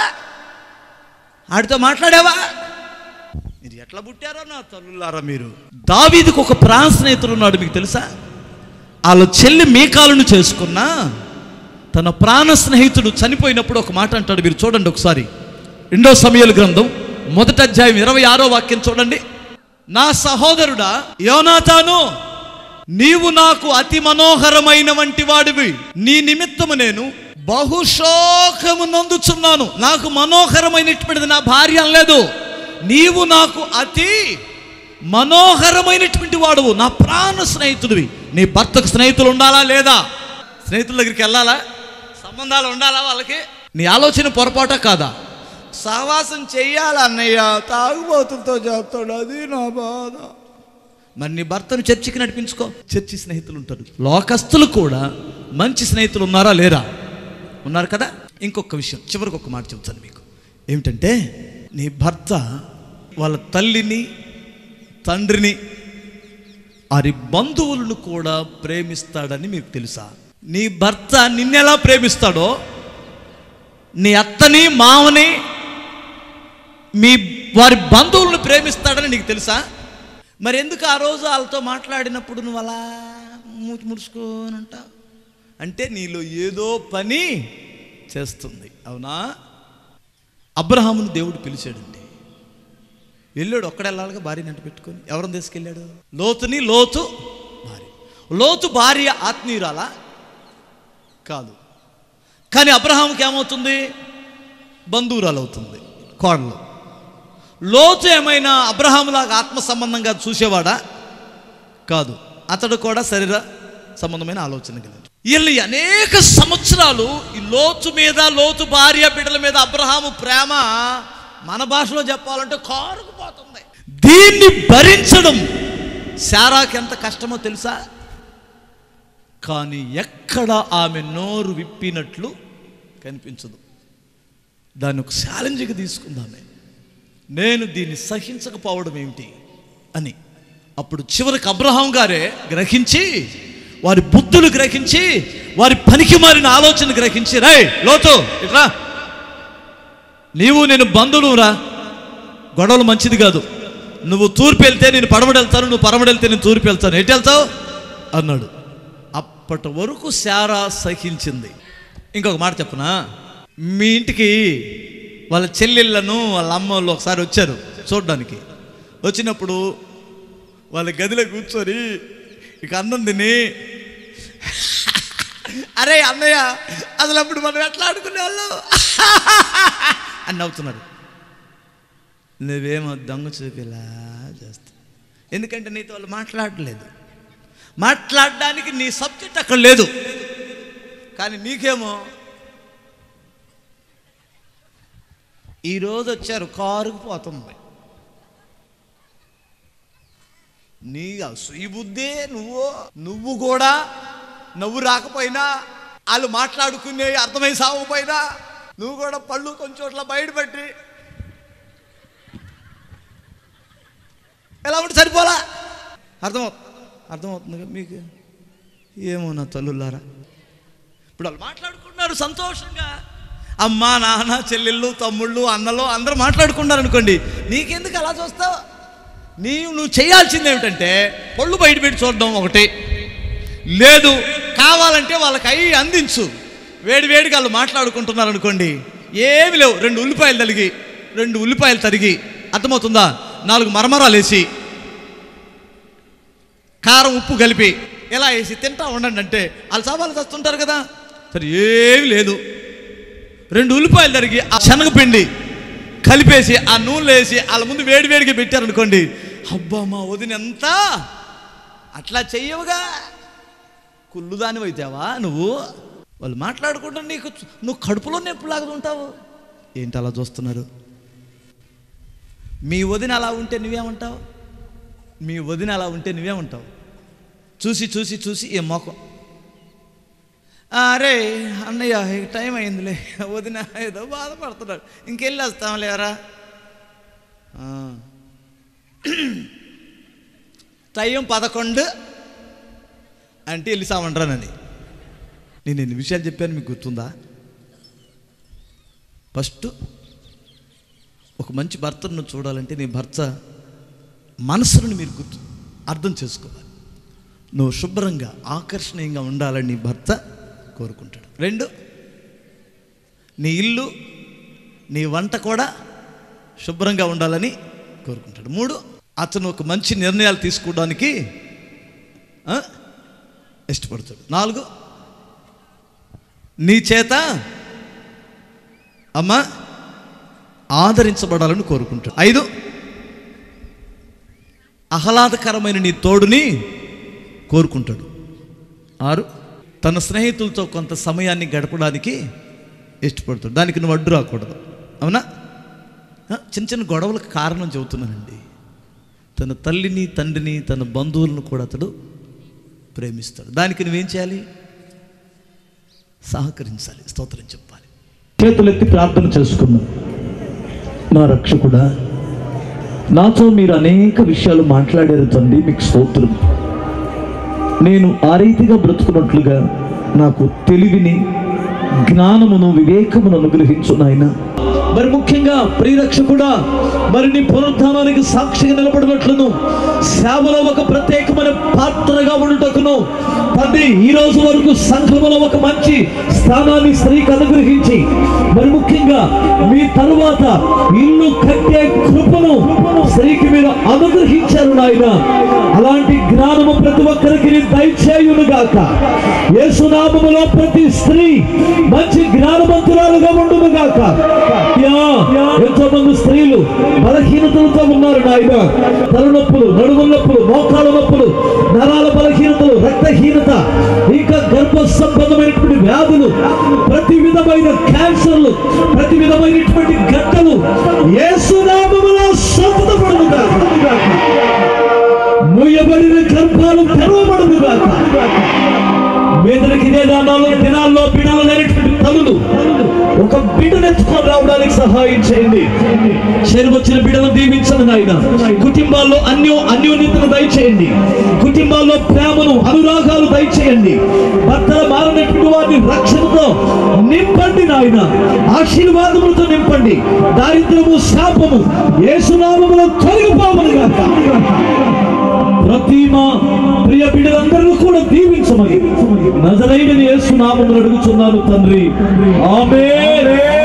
ఆడితో మాట్లాడావా మీరు ఎట్లా పుట్టారో నా తల్లులారా మీరు దావీదికి ఒక ప్రాణ స్నేహితుడు ఉన్నాడు మీకు తెలుసా వాళ్ళ చెల్లి మీకాలను చేసుకున్నా తన ప్రాణ స్నేహితుడు చనిపోయినప్పుడు ఒక మాట అంటాడు మీరు చూడండి ఒకసారి రెండో సమయాల గ్రంథం మొదటి అధ్యాయం ఇరవై ఆరో వాక్యం చూడండి నా సహోదరుడా యోనాతాను నీవు నాకు అతి మనోహరమైన వంటి వాడివి నీ నిమిత్తము నేను బహుశోకము నందుచున్నాను నాకు మనోహరమైనటువంటిది నా భార్య అనలేదు నీవు నాకు అతి మనోహరమైనటువంటి వాడువు నా ప్రాణ స్నేహితుడివి నీ భర్తకు స్నేహితులు ఉండాలా లేదా స్నేహితుల దగ్గరికి వెళ్ళాలా సంబంధాలు ఉండాలా వాళ్ళకి నీ ఆలోచన పొరపాట కాదా సహవాసం చెయ్యాలా అన్నయ్య తాగుబోతులతో చెప్తాడు అది నా బాధ మరి నీ భర్తను చర్చికి నడిపించుకో చర్చి స్నేహితులు ఉంటారు లోకస్తులు కూడా మంచి స్నేహితులు ఉన్నారా లేరా ఉన్నారు కదా ఇంకొక విషయం చివరికి ఒక మాట చెప్తాను మీకు ఏమిటంటే నీ భర్త వాళ్ళ తల్లిని తండ్రిని వారి బంధువులను కూడా ప్రేమిస్తాడని మీకు తెలుసా నీ భర్త నిన్నెలా ప్రేమిస్తాడో నీ అత్తని మావని మీ వారి బంధువులను ప్రేమిస్తాడని నీకు తెలుసా మరి ఎందుకు ఆ రోజు వాళ్ళతో మాట్లాడినప్పుడు నువ్వు అలా మూతి ముడుచుకొని ఉంటావు అంటే నీలో ఏదో పని చేస్తుంది అవునా అబ్రహామును దేవుడు పిలిచాడండి వెళ్ళాడు ఒక్కడెళ్ళాలిగా భార్యని అంట పెట్టుకొని ఎవరిని తీసుకెళ్ళాడు లోతుని లోతు భార్య లోతు భార్య ఆత్మీయురాలా కాదు కానీ అబ్రహాంకి ఏమవుతుంది బంధువురాలు అవుతుంది కోడలు లోతు ఏమైనా అబ్రహాంలాగా ఆత్మ సంబంధంగా చూసేవాడా కాదు అతడు కూడా శరీర సంబంధమైన ఆలోచన కలిగి వీళ్ళు అనేక సంవత్సరాలు ఈ లోతు మీద లోతు భార్య బిడ్డల మీద అబ్రహాము ప్రేమ మన భాషలో చెప్పాలంటే కారుకుపోతుంది దీన్ని భరించడం శారాకి ఎంత కష్టమో తెలుసా కానీ ఎక్కడ ఆమె నోరు విప్పినట్లు కనిపించదు దాన్ని ఒక ఛాలెంజ్గా తీసుకుందామే నేను దీన్ని సహించకపోవడం ఏమిటి అని అప్పుడు చివరికి అబ్రహాం గారే గ్రహించి వారి బుద్ధులు గ్రహించి వారి పనికి మారిన ఆలోచన గ్రహించి రే లోతు ఇట్రా నీవు నేను బంధువులు రా గొడవలు మంచిది కాదు నువ్వు తూర్పు వెళ్తే నేను పడమడు వెళ్తాను నువ్వు పరమడు వెళ్తే నేను తూర్పు వెళ్తాను ఎటు వెళ్తావు అన్నాడు అప్పటి వరకు శారా సహించింది ఇంకొక మాట చెప్పనా మీ ఇంటికి వాళ్ళ చెల్లెళ్ళను వాళ్ళ అమ్మ వాళ్ళు ఒకసారి వచ్చారు చూడడానికి వచ్చినప్పుడు వాళ్ళ గదిలో కూర్చొని ఇక అన్నం తిని అరే అన్నయ్య అసలు అప్పుడు మనం ఎట్లా ఆడుకునే వాళ్ళు అని నవ్వుతున్నారు నువ్వేమో దొంగ చూపిలా చేస్తా ఎందుకంటే నీతో వాళ్ళు మాట్లాడలేదు మాట్లాడడానికి నీ సబ్జెక్ట్ అక్కడ లేదు కానీ నీకేమో ఈరోజు వచ్చారు కారుకు పోతుంది నీ అసూయి బుద్ధే నువ్వు నువ్వు కూడా నవ్వు రాకపోయినా వాళ్ళు మాట్లాడుకునే అర్థమై సాగకపోయినా నువ్వు కూడా పళ్ళు కొంచెం ఇట్లా బయటపెట్టి ఎలా ఉంటే సరిపోలా అర్థమవుతుంది అర్థమవుతుంది కదా మీకు ఏమో నా తల్లులారా ఇప్పుడు వాళ్ళు మాట్లాడుకున్నారు సంతోషంగా అమ్మ నాన్న చెల్లెళ్ళు తమ్ముళ్ళు అన్నలు అందరూ మాట్లాడుకున్నారు అనుకోండి నీకెందుకు అలా చూస్తావు నీవు నువ్వు చేయాల్సింది ఏమిటంటే పళ్ళు బయట పెట్టి చూడడం ఒకటి లేదు కావాలంటే వాళ్ళకి అయి అందించు వేడి వేడిగా వాళ్ళు మాట్లాడుకుంటున్నారు అనుకోండి ఏమి లేవు రెండు ఉల్లిపాయలు తలిగి రెండు ఉల్లిపాయలు తరిగి అర్థమవుతుందా నాలుగు మరమరాలు వేసి కారం ఉప్పు కలిపి ఎలా వేసి తింటా ఉండండి అంటే వాళ్ళు సవాలు తెస్తుంటారు కదా సరే ఏమి లేదు రెండు ఉల్లిపాయలు తరిగి ఆ శనగపిండి కలిపేసి ఆ నూనెలో వేసి వాళ్ళ ముందు వేడి వేడిగా పెట్టారనుకోండి అబ్బా మా వదిన ఎంత అట్లా చెయ్యవుగా కుళ్ళుదాని అయితావా నువ్వు వాళ్ళు మాట్లాడుకుంటూ నీకు నువ్వు కడుపులో నొప్పులాగా ఉంటావు ఏంటి అలా చూస్తున్నారు మీ వదిన అలా ఉంటే నువ్వేమంటావు మీ వదిన అలా ఉంటే నువ్వేమంటావు చూసి చూసి చూసి ఏ మొఖం అరే అన్నయ్య ఇక టైం అయిందిలే వదిన ఏదో బాధపడుతున్నాడు ఇంకెళ్ళి వస్తాం లేరా టైం పదకొండు అంటే వెళ్ళి సామంటానని నేను ఎన్ని విషయాలు చెప్పాను మీకు గుర్తుందా ఫస్ట్ ఒక మంచి భర్తను చూడాలంటే నీ భర్త మనసును మీరు గుర్తు అర్థం చేసుకోవాలి నువ్వు శుభ్రంగా ఆకర్షణీయంగా ఉండాలని నీ భర్త కోరుకుంటాడు రెండు నీ ఇల్లు నీ వంట కూడా శుభ్రంగా ఉండాలని కోరుకుంటాడు మూడు అతను ఒక మంచి నిర్ణయాలు తీసుకోవడానికి ఆ, ఇష్టపడతాడు నాలుగు నీ చేత అమ్మ ఆదరించబడాలని కోరుకుంటాడు ఐదు ఆహ్లాదకరమైన నీ తోడుని కోరుకుంటాడు ఆరు తన స్నేహితులతో కొంత సమయాన్ని గడపడానికి ఇష్టపడతాడు దానికి నువ్వు అడ్డు రాకూడదు అవునా ఆ, చిన్న చిన్న గొడవలకు కారణం చెబుతున్నానండి తన తల్లిని తండ్రిని తన బంధువులను కూడా అతడు ప్రేమిస్తాడు దానికి నువ్వేం చేయాలి సహకరించాలి స్తోత్రం చెప్పాలి చేతులెత్తి ప్రార్థన చేసుకుందాం నా రక్షకుడా నాతో మీరు అనేక విషయాలు మాట్లాడారు తండ్రి మీకు స్తోత్రం నేను ఆ రీతిగా బ్రతుకున్నట్లుగా నాకు తెలివిని జ్ఞానమును వివేకమును అనుగ్రహించు నాయన మరి ముఖ్యంగా ప్రియరక్షకుడా మరి నీ పునరుద్ధానానికి సాక్షిగా నిలబడినట్లును సేవలో ఒక ప్రత్యేకమైన పాత్రగా ఉండుటకును తండ్రి ఈ రోజు వరకు సంఘములో ఒక మంచి స్థానాన్ని స్త్రీకి అనుగ్రహించి మరి ముఖ్యంగా మీ తరువాత ఇల్లు కట్టే కృపను స్త్రీకి మీరు అనుగ్రహించి ఇచ్చారు నాయన అలాంటి జ్ఞానము ప్రతి ఒక్కరికి దయచేయును గాక యేసునామములో ప్రతి స్త్రీ మంచి జ్ఞానవంతురాలుగా ఉండును గాక యా, ఎంతో మంది స్త్రీలు బలహీనతలతో ఉన్నారు నాయన తలనొప్పులు నడుము నొప్పులు మోకాల నొప్పులు నరాల బలహీనతలు రక్తహీనత ఇంకా గర్భ సంబంధమైనటువంటి వ్యాధులు ప్రతి విధమైన క్యాన్సర్లు ప్రతి విధమైనటువంటి గట్టలు యేసునామములో స్వస్థపడును గాక మూయబడిన గర్భాలు తెరవబడును గాక వేదనకి ఇదే దానాలు దినాల్లో బిడలు లేనటువంటి తల్లులు ఒక బిడ్డను ఎత్తుకొని రావడానికి సహాయం చేయండి శరీరం వచ్చిన బిడ్డను దీవించండి నాయన కుటుంబాల్లో అన్యో అన్యోన్యతను దయచేయండి కుటుంబాల్లో ప్రేమను అనురాగాలు దయచేయండి భర్తల మారినటువంటి వారిని రక్షణతో నింపండి నాయన ఆశీర్వాదములతో నింపండి దారిద్రము శాపము ఏసునామములో తొలగిపోమని గాక ప్రతి మా ప్రియ బిడ్డలందరూ కూడా దీవించమని నజరైన యేసు నామములు అడుగుచున్నాను తండ్రి ఆమేన్